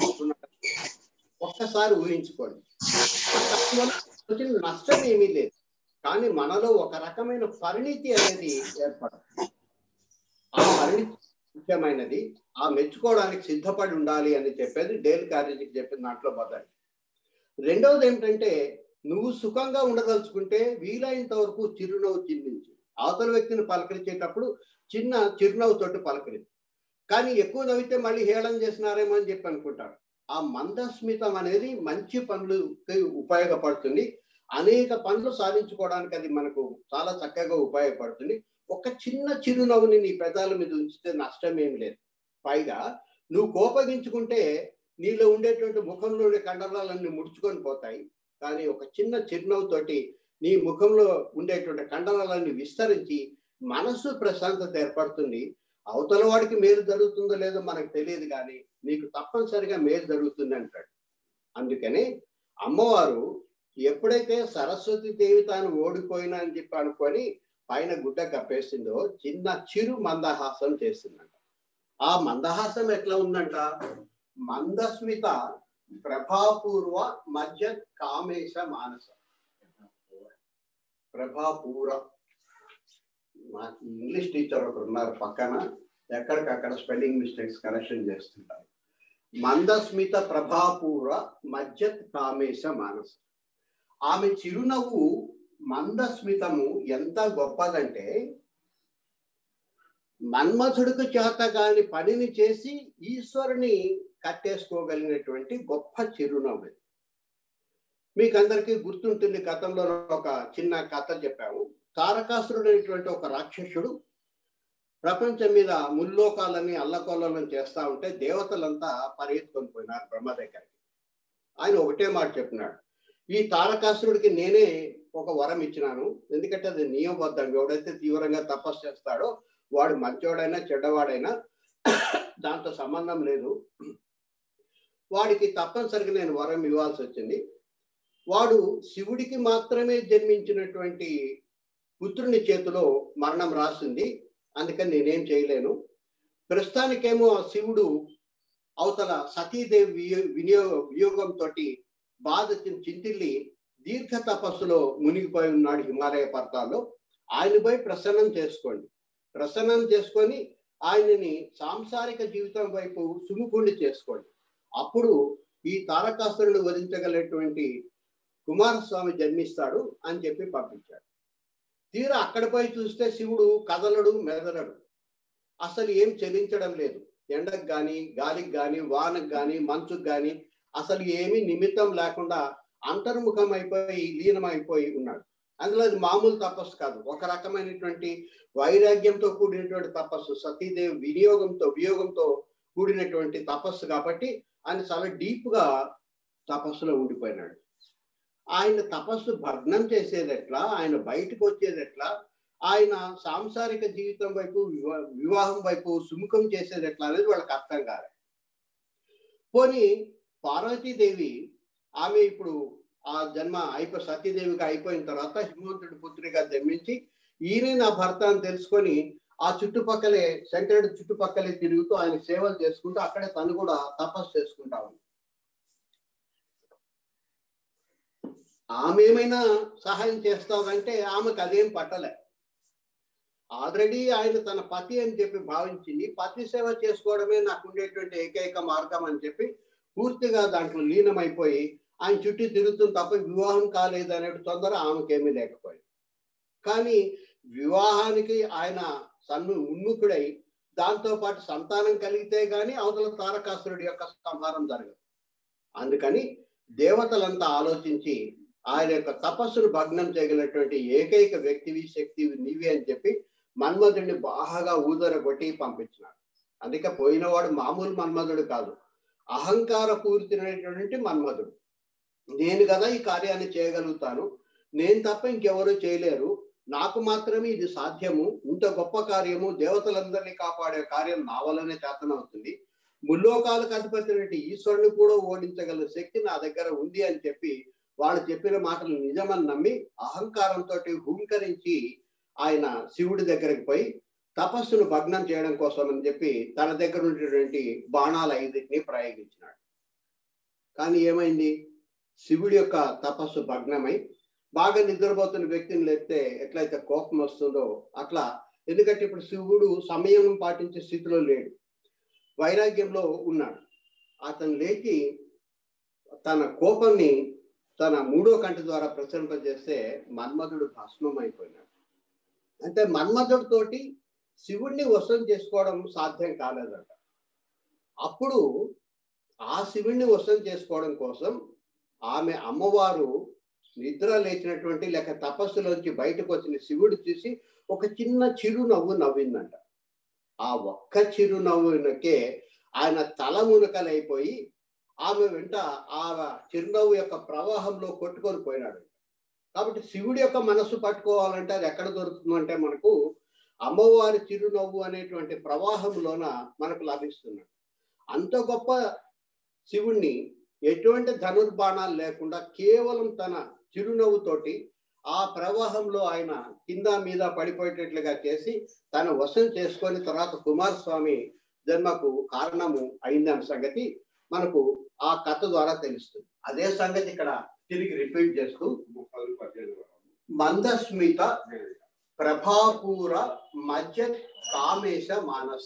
ఒక్కసారి ఊహించుకోండి వచ్చిన నష్టం ఏమీ లేదు కానీ మనలో ఒక రకమైన పరిణితి అనేది ఏర్పడదు ఆ పరిణితి ముఖ్యమైనది ఆ మెచ్చుకోవడానికి సిద్ధపడి ఉండాలి అని చెప్పేది డేల్ కార్యజీకి చెప్పిన దాంట్లో మొదటి రెండవది ఏమిటంటే నువ్వు సుఖంగా ఉండదలుచుకుంటే వీలైనంత వరకు చిరునవ్వు చిందించు అవతల వ్యక్తిని పలకరించేటప్పుడు చిన్న చిరునవ్వు తోటి పలకరించు కానీ ఎక్కువ నవ్వితే మళ్ళీ హేళన చేసినారేమో అని చెప్పి అనుకుంటారు ఆ మందస్మితం అనేది మంచి పనులకి ఉపయోగపడుతుంది అనేక పనులు సాధించుకోవడానికి అది మనకు చాలా చక్కగా ఉపయోగపడుతుంది ఒక చిన్న చిరునవ్వుని నీ పెదాల మీద ఉంచితే నష్టం ఏమి లేదు పైగా నువ్వు కోపగించుకుంటే నీలో ఉండేటువంటి ముఖంలో ఉండే కండరాలన్నీ ముడుచుకొని పోతాయి కానీ ఒక చిన్న చిరునవ్వుతోటి నీ ముఖంలో ఉండేటువంటి కండరాలన్నీ విస్తరించి మనసు ప్రశాంతత ఏర్పడుతుంది అవతల వాడికి మేలు జరుగుతుందో లేదో మనకు తెలియదు కానీ నీకు తప్పనిసరిగా మేలు జరుగుతుంది అంటాడు అందుకని అమ్మవారు ఎప్పుడైతే సరస్వతి దేవి తాను ఓడిపోయినా అని చెప్పి అనుకొని పైన గుడ్డ కప్పేసిందో చిన్న చిరు మందహాసం చేసిందంట ఆ మందహాసం ఎట్లా ఉందంట మందస్మిత ప్రభాపూర్వ మధ్య కామేశ మానస ప్రభాపూర మా ఇంగ్లీష్ టీచర్ ఒకరు ఉన్నారు పక్కన ఎక్కడికక్కడ స్పెల్లింగ్ మిస్టేక్స్ కరెక్షన్ చేస్తుంటారు మందస్మిత ప్రభాపూర మధ్య కామేశ మానస ఆమె చిరునవ్వు మందస్మితము ఎంత గొప్పదంటే మన్మథుడికి చేత కాని పనిని చేసి ఈశ్వరుని కట్టేసుకోగలిగినటువంటి గొప్ప చిరునవ్వు మీకు అందరికీ గుర్తుంటుంది గతంలో ఒక చిన్న కథ చెప్పాము తారకాసురుడు అనేటువంటి ఒక రాక్షసుడు ప్రపంచం మీద ముల్లోకాలని అల్లకొల్లని చేస్తా ఉంటే దేవతలంతా పరిగెత్తుకొని పోయినారు బ్రహ్మ దగ్గరికి ఆయన ఒకటే మాట చెప్పినాడు ఈ తారకాసురుడికి నేనే ఒక వరం ఇచ్చినాను ఎందుకంటే అది నియమబద్ధం ఎవడైతే తీవ్రంగా తపస్సు చేస్తాడో వాడు మంచోడైనా చెడ్డవాడైనా దాంతో సంబంధం లేదు వాడికి తప్పనిసరిగా నేను వరం ఇవ్వాల్సి వచ్చింది వాడు శివుడికి మాత్రమే జన్మించినటువంటి పుత్రుని చేతిలో మరణం రాసింది అందుకని నేనేం చేయలేను ప్రస్తుతానికేమో శివుడు అవతల సతీదేవి వినియోగ వియోగంతో బాధ చింతిల్లి దీర్ఘ తపస్సులో మునిగిపోయి ఉన్నాడు హిమాలయ పర్వతాల్లో ఆయనపై ప్రసన్నం చేసుకోండి ప్రసన్నం చేసుకొని ఆయనని సాంసారిక జీవితం వైపు సుముఖుండి చేసుకోండి అప్పుడు ఈ తారకాసురుడు వధించగలటువంటి కుమారస్వామి జన్మిస్తాడు అని చెప్పి పంపించాడు తీరా అక్కడిపై చూస్తే శివుడు కదలడు మెదలడు అసలు ఏం చెల్లించడం లేదు ఎండకు కానీ గాలికి కానీ వానకు కానీ మంచుకు కానీ అసలు ఏమీ నిమిత్తం లేకుండా అంతర్ముఖం అయిపోయి లీనమైపోయి ఉన్నాడు అందులో అది మామూలు తపస్సు కాదు ఒక రకమైనటువంటి వైరాగ్యంతో కూడినటువంటి తపస్సు సతీదేవి వినియోగంతో వియోగంతో కూడినటువంటి తపస్సు కాబట్టి ఆయన చాలా డీప్ గా తపస్సులో ఉండిపోయినాడు ఆయన తపస్సు భగ్నం చేసేది ఎట్లా ఆయన బయటకు వచ్చేది ఎట్లా ఆయన సాంసారిక జీవితం వైపు వివాహం వైపు సుముఖం చేసేది ఎట్లా అనేది వాళ్ళకి అర్థం కాదు పోనీ పార్వతీదేవి ఆమె ఇప్పుడు ఆ జన్మ అయిపో సతీదేవిగా అయిపోయిన తర్వాత హిమవంతుడి పుత్రిగా జన్మించి ఈయనే నా భర్త అని తెలుసుకొని ఆ చుట్టుపక్కలే శంకరుడి చుట్టుపక్కలే తిరుగుతూ ఆయన సేవలు చేసుకుంటూ అక్కడే తను కూడా తపస్సు చేసుకుంటా ఉంది ఆమె ఏమైనా సహాయం చేస్తాదంటే ఆమెకు అదేం పట్టలే ఆల్రెడీ ఆయన తన పతి అని చెప్పి భావించింది పతి సేవ చేసుకోవడమే నాకు ఉండేటువంటి ఏకైక మార్గం అని చెప్పి పూర్తిగా దాంట్లో లీనమైపోయి ఆయన చుట్టూ తిరుగుతుంది తప్ప వివాహం కాలేదు అనే తొందర ఆమెకేమీ లేకపోయింది కానీ వివాహానికి ఆయన సన్ను ఉన్ముఖుడై దాంతో పాటు సంతానం కలిగితే గాని అవతల తారకాసురుడి యొక్క సంహారం జరగదు అందుకని దేవతలంతా ఆలోచించి ఆయన యొక్క తపస్సును భగ్నం చేయగలిగినటువంటి ఏకైక వ్యక్తివి శక్తివి నీవే అని చెప్పి మన్మధుడిని బాగా ఊదరగొట్టి పంపించినాడు అందుకే పోయినవాడు మామూలు మన్మధుడు కాదు అహంకార పూర్తినటువంటి మన్మధుడు నేను కదా ఈ కార్యాన్ని చేయగలుగుతాను నేను తప్ప ఇంకెవరూ చేయలేరు నాకు మాత్రమే ఇది సాధ్యము ఇంత గొప్ప కార్యము దేవతలందరినీ కాపాడే కార్యం నా వల్లనే చేతనవుతుంది ముల్లోకాలకు అధిపతి ఈశ్వరుని కూడా ఓడించగల శక్తి నా దగ్గర ఉంది అని చెప్పి వాళ్ళు చెప్పిన మాటలు నిజమని నమ్మి అహంకారంతో హుంకరించి ఆయన శివుడి దగ్గరికి పోయి తపస్సును భగ్నం చేయడం కోసం అని చెప్పి తన దగ్గర ఉన్నటువంటి బాణాల ఐదుని ప్రయోగించినాడు కానీ ఏమైంది శివుడి యొక్క తపస్సు భగ్నమై బాగా నిద్రపోతున్న వ్యక్తిని లేపితే ఎట్లయితే కోపం వస్తుందో అట్లా ఎందుకంటే ఇప్పుడు శివుడు సమయం పాటించే స్థితిలో లేడు వైరాగ్యంలో ఉన్నాడు అతను లేచి తన కోపాన్ని తన మూడో కంటి ద్వారా ప్రసరింపజేస్తే మన్మధుడు భస్మం అయిపోయినాడు అంటే మన్మధుడు తోటి శివుణ్ణి వశం చేసుకోవడం సాధ్యం కాలేదట అప్పుడు ఆ శివుణ్ణి వశం చేసుకోవడం కోసం ఆమె అమ్మవారు నిద్ర లేచినటువంటి లేక తపస్సులోంచి బయటకు వచ్చిన శివుడు చూసి ఒక చిన్న చిరునవ్వు నవ్విందంట ఆ ఒక్క చిరునవ్వునకే ఆయన తల మునకలైపోయి ఆమె వెంట ఆ చిరునవ్వు యొక్క ప్రవాహంలో కొట్టుకొని పోయినాడు కాబట్టి శివుడి యొక్క మనస్సు పట్టుకోవాలంటే అది ఎక్కడ దొరుకుతుందంటే మనకు అమ్మవారి చిరునవ్వు అనేటువంటి ప్రవాహంలోన మనకు లభిస్తున్నాడు అంత గొప్ప శివుణ్ణి ఎటువంటి ధనుర్బాణాలు లేకుండా కేవలం తన చిరునవ్వుతోటి ఆ ప్రవాహంలో ఆయన కింద మీద పడిపోయేటట్లుగా చేసి తన వశం చేసుకొని తర్వాత కుమారస్వామి జన్మకు కారణము అయిందన్న సంగతి మనకు ఆ కథ ద్వారా తెలుస్తుంది అదే సంగతి ఇక్కడ తిరిగి రిపీట్ చేస్తూ మందస్మిత ప్రభాపూర మధ్య కామేశ మానస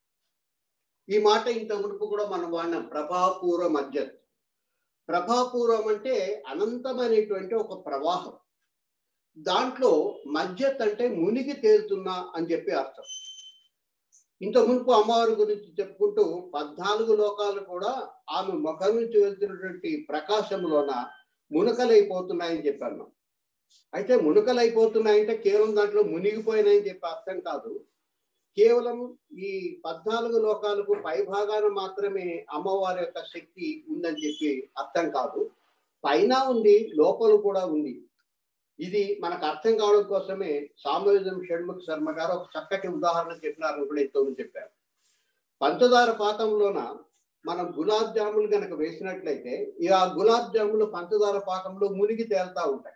ఈ మాట ఇంత మునుపు కూడా మనం వాడినాం ప్రభాపూర మధ్య ప్రభాపూరం అంటే అనంతమైనటువంటి ఒక ప్రవాహం దాంట్లో మధ్యత్ అంటే మునిగి తేలుతున్నా అని చెప్పి అర్థం ఇంత మునుపు అమ్మవారి గురించి చెప్పుకుంటూ పద్నాలుగు లోకాలు కూడా ఆమె ముఖం నుంచి వెళ్తున్నటువంటి ప్రకాశంలోన మునకలైపోతున్నాయని చెప్పాను అయితే మునకలైపోతున్నాయంటే కేవలం దాంట్లో మునిగిపోయినాయని చెప్పి అర్థం కాదు కేవలం ఈ పద్నాలుగు లోకాలకు పైభాగాన మాత్రమే అమ్మవారి యొక్క శక్తి ఉందని చెప్పి అర్థం కాదు పైన ఉంది లోపల కూడా ఉంది ఇది మనకు అర్థం కావడం కోసమే సామవేదం షణ్ముఖ శర్మ గారు ఒక చక్కటి ఉదాహరణ చెప్పినారు కూడా ఇంతకుముందు చెప్పారు పంచదార పాకంలోన మనం గులాబ్ జాములు కనుక వేసినట్లయితే ఈ ఆ గులాబ్ జాములు పంచదార పాకంలో మునిగి తేలుతా ఉంటాయి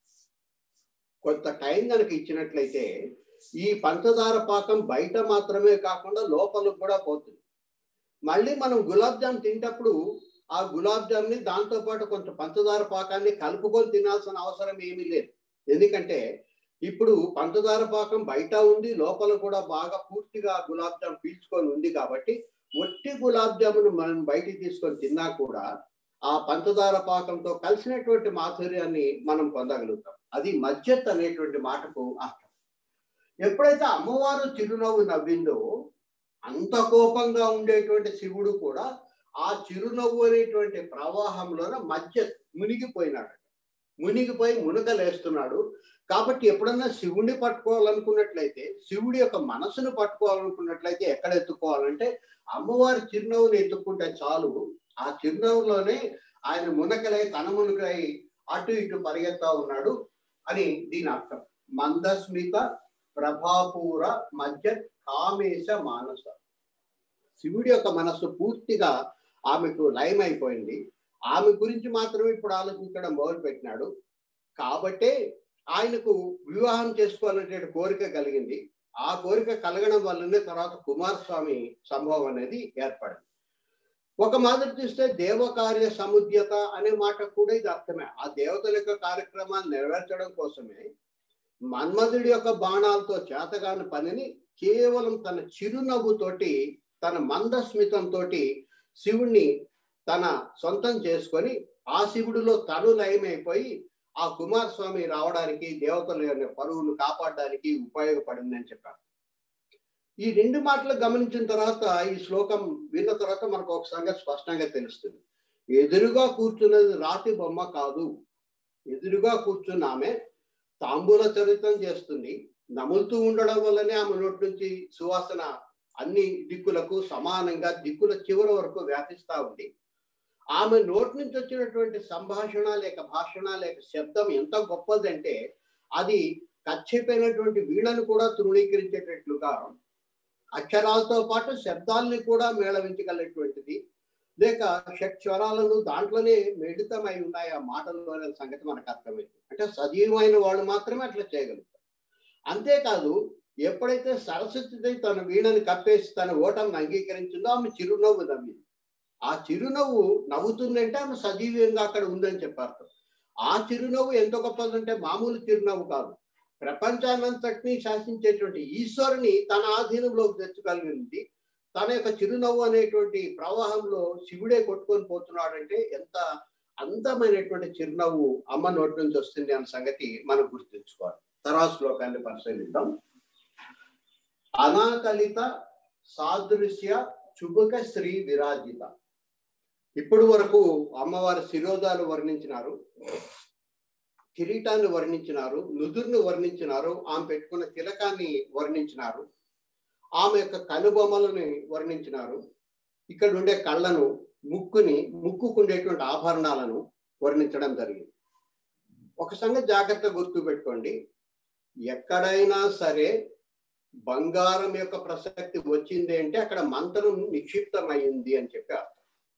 కొంత టైం కనుక ఇచ్చినట్లయితే ఈ పంచదార పాకం బయట మాత్రమే కాకుండా లోపలకు కూడా పోతుంది మళ్ళీ మనం గులాబ్ జామ్ తింటప్పుడు ఆ గులాబ్ జామ్ని దాంతో పాటు కొంచెం పంచదార పాకాన్ని కలుపుకొని తినాల్సిన అవసరం ఏమీ లేదు ఎందుకంటే ఇప్పుడు పంచదార పాకం బయట ఉంది లోపల కూడా బాగా పూర్తిగా గులాబ్ జామ్ పీల్చుకొని ఉంది కాబట్టి ఒట్టి గులాబ్ జామును మనం బయటికి తీసుకొని తిన్నా కూడా ఆ పంచదార పాకంతో కలిసినటువంటి మాధుర్యాన్ని మనం పొందగలుగుతాం అది మధ్యత్ అనేటువంటి మాటకు అర్థం ఎప్పుడైతే అమ్మవారు చిరునవ్వు నవ్విందో అంత కోపంగా ఉండేటువంటి శివుడు కూడా ఆ చిరునవ్వు అనేటువంటి ప్రవాహంలోన మధ్య మునిగిపోయినాడు మునిగిపోయి మునకలేస్తున్నాడు కాబట్టి ఎప్పుడన్నా శివుణ్ణి పట్టుకోవాలనుకున్నట్లయితే శివుడి యొక్క మనసును పట్టుకోవాలనుకున్నట్లయితే ఎక్కడ ఎత్తుకోవాలంటే అమ్మవారి చిరునవ్వుని ఎత్తుక్కుంటే చాలు ఆ చిరునవ్వులోనే ఆయన మునకలై తన మునకలై అటు ఇటు పరిగెత్తా ఉన్నాడు అని దీని అర్థం మందస్మిత ప్రభాపూర మధ్య కామేశ మానస శివుడి యొక్క మనస్సు పూర్తిగా ఆమెకు లయం అయిపోయింది ఆమె గురించి మాత్రమే ఇప్పుడు ఆలోచించడం మొదలు పెట్టినాడు కాబట్టే ఆయనకు వివాహం చేసుకోవాలనే కోరిక కలిగింది ఆ కోరిక కలగడం వల్లనే తర్వాత కుమారస్వామి సంభవం అనేది ఏర్పడింది ఒక మాదిరి చూస్తే దేవకార్య సముద్యత అనే మాట కూడా ఇది అర్థమే ఆ దేవతల యొక్క కార్యక్రమాన్ని నెరవేర్చడం కోసమే మన్మధుడి యొక్క బాణాలతో చేతగాని పనిని కేవలం తన చిరునవ్వుతోటి తన మందస్మితంతో శివుణ్ణి తన సొంతం చేసుకొని ఆ శివుడిలో తను లయమైపోయి ఆ కుమారస్వామి రావడానికి దేవతల యొక్క పరువును కాపాడడానికి ఉపయోగపడిందని చెప్పారు ఈ రెండు మాటలు గమనించిన తర్వాత ఈ శ్లోకం విన్న తర్వాత మనకు ఒక సంగతి స్పష్టంగా తెలుస్తుంది ఎదురుగా కూర్చున్నది రాతి బొమ్మ కాదు ఎదురుగా కూర్చున్న ఆమె తాంబూల చరిత్రం చేస్తుంది నములుతూ ఉండడం వల్లనే ఆమె నోటి నుంచి సువాసన అన్ని దిక్కులకు సమానంగా దిక్కుల చివరి వరకు వ్యాపిస్తా ఉంది ఆమె నోటి నుంచి వచ్చినటువంటి సంభాషణ లేక భాషణ లేక శబ్దం ఎంత గొప్పదంటే అది కచ్చిపోయినటువంటి వీణను కూడా తృణీకరించేటట్లుగా అక్షరాలతో పాటు శబ్దాలని కూడా మేళవించగలటువంటిది లేక షట్స్వరాలను దాంట్లోనే మిళితమై ఉన్నాయి ఆ మాటలు అనే సంగతి మనకు అర్థమైంది అంటే సజీవమైన వాళ్ళు మాత్రమే అట్లా చేయగలుగుతారు అంతేకాదు ఎప్పుడైతే సరస్వతి తన వీణని కప్పేసి తన ఓటమిని అంగీకరించిందో ఆమె చిరునవ్వు నవ్వింది ఆ చిరునవ్వు నవ్వుతుందంటే ఆమె సజీవంగా అక్కడ ఉందని చెప్పారు ఆ చిరునవ్వు ఎంత గొప్పదంటే మామూలు చిరునవ్వు కాదు ప్రపంచాన్నంతటినీ శాసించేటువంటి ఈశ్వరుని తన ఆధీనంలోకి తెచ్చుకలిగింది తన యొక్క చిరునవ్వు అనేటువంటి ప్రవాహంలో శివుడే కొట్టుకొని పోతున్నాడంటే ఎంత అందమైనటువంటి చిరునవ్వు అమ్మ నోటి నుంచి వస్తుంది అన్న సంగతి మనం గుర్తుంచుకోవాలి తర్వాత శ్లోకాన్ని పరిశీలిద్దాం అనాకలిత సాదృశ్య చుబుక శ్రీ విరాజిత ఇప్పుడు వరకు అమ్మవారి శిరోధాలు వర్ణించినారు కిరీటాన్ని వర్ణించినారు నుదురును వర్ణించినారు ఆమె పెట్టుకున్న తిలకాన్ని వర్ణించినారు ఆమె యొక్క కనుబొమ్మలని వర్ణించినారు ఇక్కడ ఉండే కళ్ళను ముక్కుని ముక్కుకుండేటువంటి ఆభరణాలను వర్ణించడం జరిగింది ఒక సంగతి జాగ్రత్త గుర్తు పెట్టుకోండి ఎక్కడైనా సరే బంగారం యొక్క ప్రసక్తి వచ్చింది అంటే అక్కడ మంత్రం నిక్షిప్తమైంది అని చెప్పి అర్థం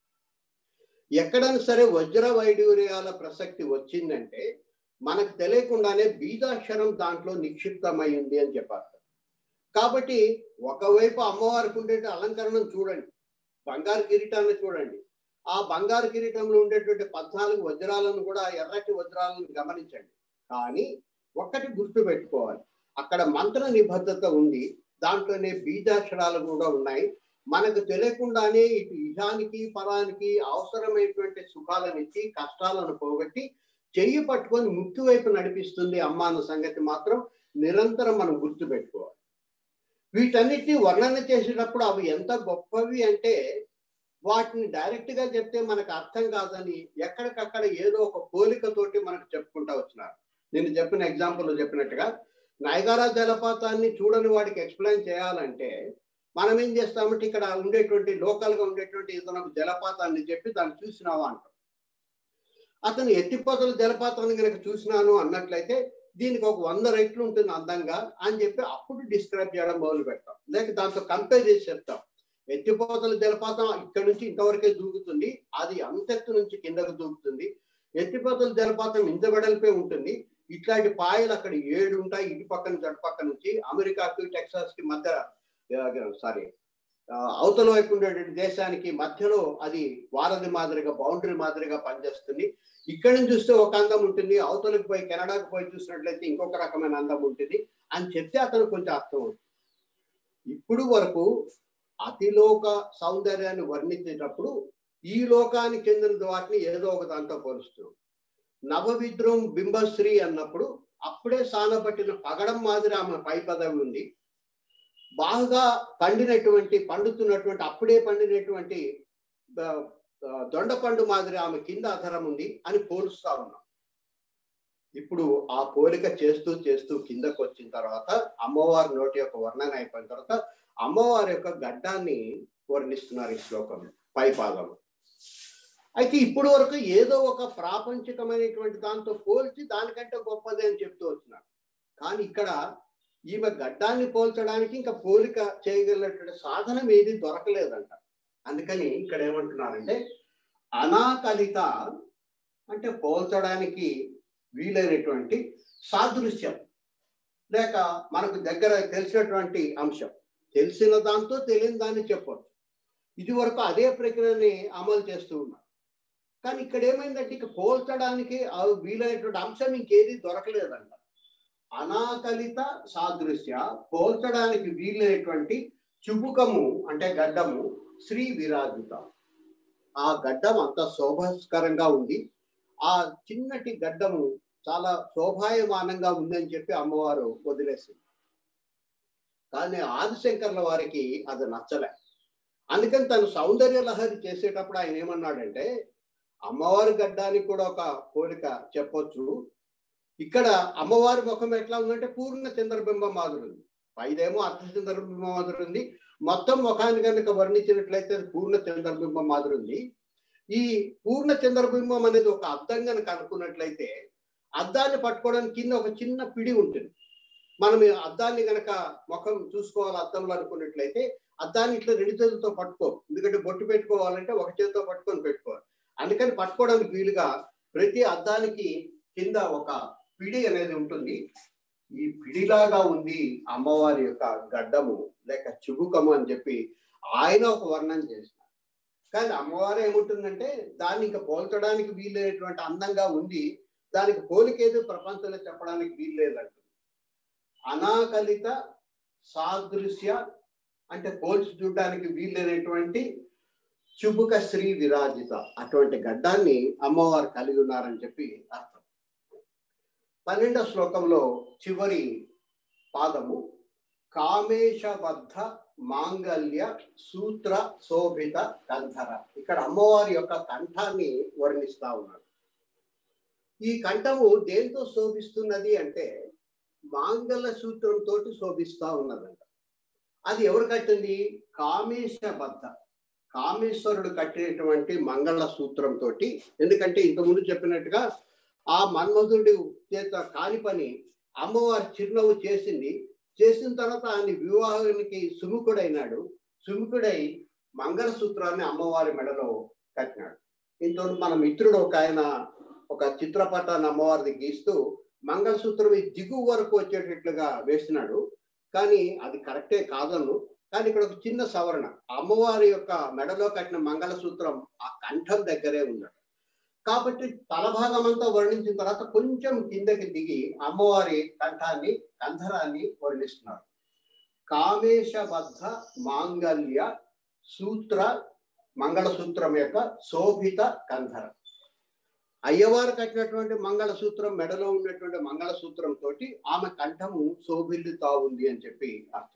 ఎక్కడైనా సరే వజ్ర వైడూర్యాల ప్రసక్తి వచ్చిందంటే మనకు తెలియకుండానే బీజాక్షరం దాంట్లో నిక్షిప్తమైంది అని చెప్పారు కాబట్టి ఒకవైపు అమ్మవారికి ఉండే అలంకరణం చూడండి బంగారు కిరీటాన్ని చూడండి ఆ బంగారు కిరీటంలో ఉండేటువంటి పద్నాలుగు వజ్రాలను కూడా ఎర్రటి వజ్రాలను గమనించండి కానీ ఒక్కటి గుర్తు పెట్టుకోవాలి అక్కడ మంత్ర నిబద్ధత ఉంది దాంట్లోనే బీజాక్షరాలు కూడా ఉన్నాయి మనకు తెలియకుండానే ఇటు ఇహానికి పరానికి అవసరమైనటువంటి సుఖాలను ఇచ్చి కష్టాలను పోగొట్టి చెయ్యి పట్టుకొని ముక్తి వైపు నడిపిస్తుంది అమ్మ అన్న సంగతి మాత్రం నిరంతరం మనం గుర్తు పెట్టుకోవాలి వీటన్నిటిని వర్ణన చేసేటప్పుడు అవి ఎంత గొప్పవి అంటే వాటిని డైరెక్ట్ గా చెప్తే మనకు అర్థం కాదని ఎక్కడికక్కడ ఏదో ఒక పోలికతోటి మనకు చెప్పుకుంటా వచ్చినారు నేను చెప్పిన ఎగ్జాంపుల్ చెప్పినట్టుగా నయగారా జలపాతాన్ని చూడని వాడికి ఎక్స్ప్లెయిన్ చేయాలంటే మనం ఏం చేస్తామంటే ఇక్కడ ఉండేటువంటి లోకల్ గా ఉండేటువంటి ఏదైనా జలపాతాన్ని చెప్పి దాన్ని చూసినావా అంటాం అతను ఎత్తిపోతల జలపాతాన్ని కనుక చూసినాను అన్నట్లయితే దీనికి ఒక వంద రెట్లు ఉంటుంది అందంగా అని చెప్పి అప్పుడు డిస్క్రైబ్ చేయడం మొదలు పెడతాం లేక దాంతో కంపేర్ చేసి చెప్తాం ఎత్తిపోతల జలపాతం ఇక్కడ నుంచి ఇంతవరకే దూకుతుంది అది అంతెత్తు నుంచి కిందకు దూకుతుంది ఎత్తిపోతల జలపాతం ఇంత వెడల్పే ఉంటుంది ఇట్లాంటి పాయలు అక్కడ ఏడు ఉంటాయి ఇటు పక్క నుంచి అటు పక్క నుంచి అమెరికాకి టెక్సాస్ కి మధ్య సారీ అవతల వైపు ఉండేటువంటి దేశానికి మధ్యలో అది వారధి మాదిరిగా బౌండరీ మాదిరిగా పనిచేస్తుంది ఇక్కడ నుంచి చూస్తే ఒక అందం ఉంటుంది అవతలకు పోయి కెనడాకు పోయి చూసినట్లయితే ఇంకొక రకమైన అందం ఉంటుంది అని చెప్తే అతను కొంచెం అర్థం అవుతుంది ఇప్పుడు వరకు అతిలోక సౌందర్యాన్ని వర్ణించేటప్పుడు ఈ లోకానికి చెందిన వాటిని ఏదో ఒక దాంతో పోలుస్తున్నాం నవ విద్రోహం బింబశ్రీ అన్నప్పుడు అప్పుడే సానబట్టిన పగడం మాదిరి ఆమె పై పదవి ఉంది బాగా పండినటువంటి పండుతున్నటువంటి అప్పుడే పండినటువంటి దొండ పండు మాదిరి ఆమె కింద అధరం ఉంది అని పోలుస్తా ఉన్నాం ఇప్పుడు ఆ పోలిక చేస్తూ చేస్తూ కిందకు వచ్చిన తర్వాత అమ్మవారి నోటి యొక్క వర్ణన అయిపోయిన తర్వాత అమ్మవారి యొక్క గడ్డాన్ని వర్ణిస్తున్నారు ఈ శ్లోకం పై పాదం అయితే ఇప్పుడు వరకు ఏదో ఒక ప్రాపంచికమైనటువంటి దాంతో పోల్చి దానికంటే గొప్పది అని చెప్తూ వచ్చినారు కానీ ఇక్కడ ఈమె గడ్డాన్ని పోల్చడానికి ఇంకా పోలిక చేయగలిగినటువంటి సాధనం ఏది దొరకలేదంట అందుకని ఇక్కడ ఏమంటున్నారంటే అనాకలిత అంటే పోల్చడానికి వీలైనటువంటి సాదృశ్యం లేక మనకు దగ్గర తెలిసినటువంటి అంశం తెలిసిన దాంతో తెలియని దాన్ని చెప్పవచ్చు ఇది వరకు అదే ప్రక్రియని అమలు చేస్తూ ఉన్నారు కానీ ఇక్కడ ఏమైందంటే ఇక పోల్చడానికి ఆ వీలైనటువంటి అంశం ఇంకేది దొరకలేదంట అనాకలిత సాదృశ్య పోల్చడానికి వీలైనటువంటి చుబుకము అంటే గడ్డము శ్రీ విరాజిత ఆ గడ్డం అంత శోభస్కరంగా ఉంది ఆ చిన్నటి గడ్డము చాలా శోభాయమానంగా ఉందని చెప్పి అమ్మవారు వదిలేసింది కానీ ఆదిశంకర్ల వారికి అది నచ్చలే అందుకని తను సౌందర్య లహరి చేసేటప్పుడు ఆయన ఏమన్నాడంటే అమ్మవారి గడ్డానికి కూడా ఒక కోరిక చెప్పొచ్చు ఇక్కడ అమ్మవారి ముఖం ఎట్లా ఉందంటే పూర్ణ చంద్రబింబం మాదిరి ఉంది పైదేమో అర్ధ చంద్రబింబం మాదిరి ఉంది మొత్తం ముఖాన్ని కనుక వర్ణించినట్లయితే అది పూర్ణ చంద్రబింబం మాదిరి ఉంది ఈ పూర్ణ చంద్రబింబం అనేది ఒక అద్దం కనుక అనుకున్నట్లయితే అద్దాన్ని పట్టుకోవడానికి కింద ఒక చిన్న పిడి ఉంటుంది మనం ఈ అద్దాన్ని గనక ముఖం చూసుకోవాలి అద్దంలో అనుకున్నట్లయితే అద్దాన్ని ఇట్లా రెండు చేతులతో పట్టుకో ఎందుకంటే బొట్టు పెట్టుకోవాలంటే ఒక చేతితో పట్టుకొని పెట్టుకోవాలి అందుకని పట్టుకోవడానికి వీలుగా ప్రతి అద్దానికి కింద ఒక పిడి అనేది ఉంటుంది ఈ పిడిలాగా ఉంది అమ్మవారి యొక్క గడ్డము లేక చుబుకము అని చెప్పి ఆయన ఒక వర్ణన చేసినారు కానీ అమ్మవారు ఏముంటుందంటే దాన్ని ఇంకా పోల్చడానికి వీలైనటువంటి అందంగా ఉంది దానికి పోలికేది ప్రపంచంలో చెప్పడానికి వీల్లేదంటుంది అనాకలిత సాదృశ్య అంటే పోల్చి చూడడానికి వీలైనటువంటి చుబుక శ్రీ విరాజిత అటువంటి గడ్డాన్ని అమ్మవారు కలిగి ఉన్నారని చెప్పి అర్థం పన్నెండవ శ్లోకంలో చివరి పాదము కామేశబద్ధ మాంగల్య సూత్ర శోభిత కంధర ఇక్కడ అమ్మవారి యొక్క కంఠాన్ని వర్ణిస్తా ఉన్నాడు ఈ కంఠము దేంతో శోభిస్తున్నది అంటే మాంగళ్య సూత్రంతో శోభిస్తా ఉన్నదంట అది ఎవరు కట్టింది కామేశబద్ధ కామేశ్వరుడు కట్టినటువంటి మంగళ సూత్రంతో ఎందుకంటే ఇంతకుముందు చెప్పినట్టుగా ఆ మన్మధుడి చేత కాని పని అమ్మవారి చిరునవ్వు చేసింది చేసిన తర్వాత ఆయన వివాహానికి సుముఖుడైనాడు సుముఖుడై మంగళసూత్రాన్ని అమ్మవారి మెడలో కట్టినాడు ఇంతో మన మిత్రుడు ఒక ఆయన ఒక చిత్రపటాన్ని అమ్మవారిది గీస్తూ మంగళసూత్రం ఈ దిగువ వరకు వచ్చేటట్లుగా వేసినాడు కానీ అది కరెక్టే కాదను కానీ ఇక్కడ ఒక చిన్న సవరణ అమ్మవారి యొక్క మెడలో కట్టిన మంగళసూత్రం ఆ కంఠం దగ్గరే ఉన్నాడు కాబట్టి తలభాగం అంతా వర్ణించిన తర్వాత కొంచెం కిందకి దిగి అమ్మవారి కంఠాన్ని కంధరాన్ని వర్ణిస్తున్నారు కామేశబద్ధ మాంగల్య సూత్ర మంగళసూత్రం యొక్క శోభిత కంధరం అయ్యవారు కట్టినటువంటి మంగళసూత్రం మెడలో ఉన్నటువంటి మంగళసూత్రం తోటి ఆమె కంఠము శోభిల్లుతా ఉంది అని చెప్పి అర్థం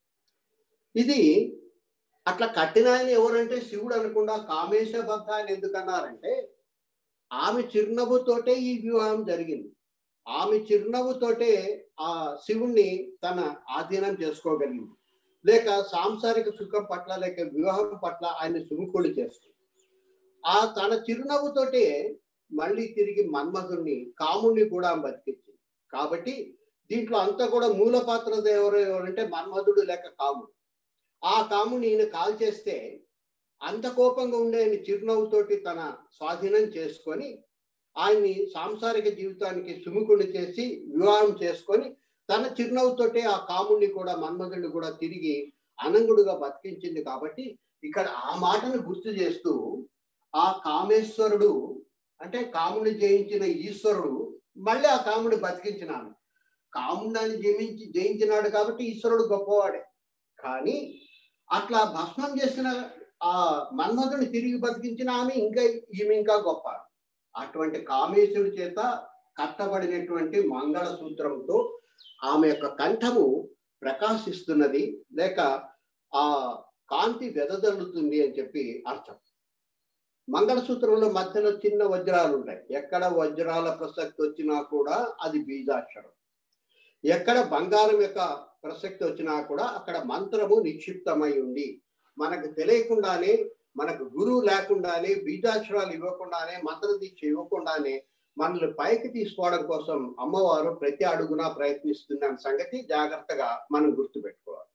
ఇది అట్లా కట్టిన ఆయన ఎవరంటే శివుడు అనకుండా కామేశబద్ధ అని ఎందుకన్నారంటే ఆమె చిరునవ్వుతోటే ఈ వివాహం జరిగింది ఆమె చిరునవ్వుతోటే ఆ శివుణ్ణి తన ఆధీనం చేసుకోగలిగింది లేక సాంసారిక సుఖం పట్ల లేక వివాహం పట్ల ఆయన సుముఖుడు చేస్తుంది ఆ తన చిరునవ్వుతోటే మళ్ళీ తిరిగి మన్మధుణ్ణి కాముణ్ణి కూడా బతికించింది కాబట్టి దీంట్లో అంతా కూడా మూల పాత్ర ఎవరు ఎవరంటే మన్మధుడు లేక కాముడు ఆ కాముని ఈయన కాల్ చేస్తే అంత కోపంగా ఉండే ఆయన చిరునవ్వుతోటి తన స్వాధీనం చేసుకొని ఆయన్ని సాంసారిక జీవితానికి సుముఖుని చేసి వివాహం చేసుకొని తన చిరునవ్వుతోటే ఆ కాముడిని కూడా మన్మధుడిని కూడా తిరిగి అనంగుడుగా బతికించింది కాబట్టి ఇక్కడ ఆ మాటను గుర్తు చేస్తూ ఆ కామేశ్వరుడు అంటే కాముని జయించిన ఈశ్వరుడు మళ్ళీ ఆ కాముని బతికించినాడు కాముడిని జయించి జయించినాడు కాబట్టి ఈశ్వరుడు గొప్పవాడే కానీ అట్లా భస్మం చేసిన ఆ మన్మధుని తిరిగి బతికించిన ఆమె ఇంకా ఈమె ఇంకా గొప్ప అటువంటి కామేశ్వరుడి చేత కట్టబడినటువంటి మంగళ సూత్రంతో ఆమె యొక్క కంఠము ప్రకాశిస్తున్నది లేక ఆ కాంతి వెదజల్లుతుంది అని చెప్పి అర్థం మంగళసూత్రంలో మధ్యలో చిన్న వజ్రాలు ఉంటాయి ఎక్కడ వజ్రాల ప్రసక్తి వచ్చినా కూడా అది బీజాక్షరం ఎక్కడ బంగారం యొక్క ప్రసక్తి వచ్చినా కూడా అక్కడ మంత్రము నిక్షిప్తమై ఉంది మనకు తెలియకుండానే మనకు గురువు లేకుండానే బీజాక్షరాలు ఇవ్వకుండానే మంత్ర దీక్ష ఇవ్వకుండానే మనల్ని పైకి తీసుకోవడం కోసం అమ్మవారు ప్రతి అడుగునా ప్రయత్నిస్తున్న సంగతి జాగ్రత్తగా మనం గుర్తుపెట్టుకోవాలి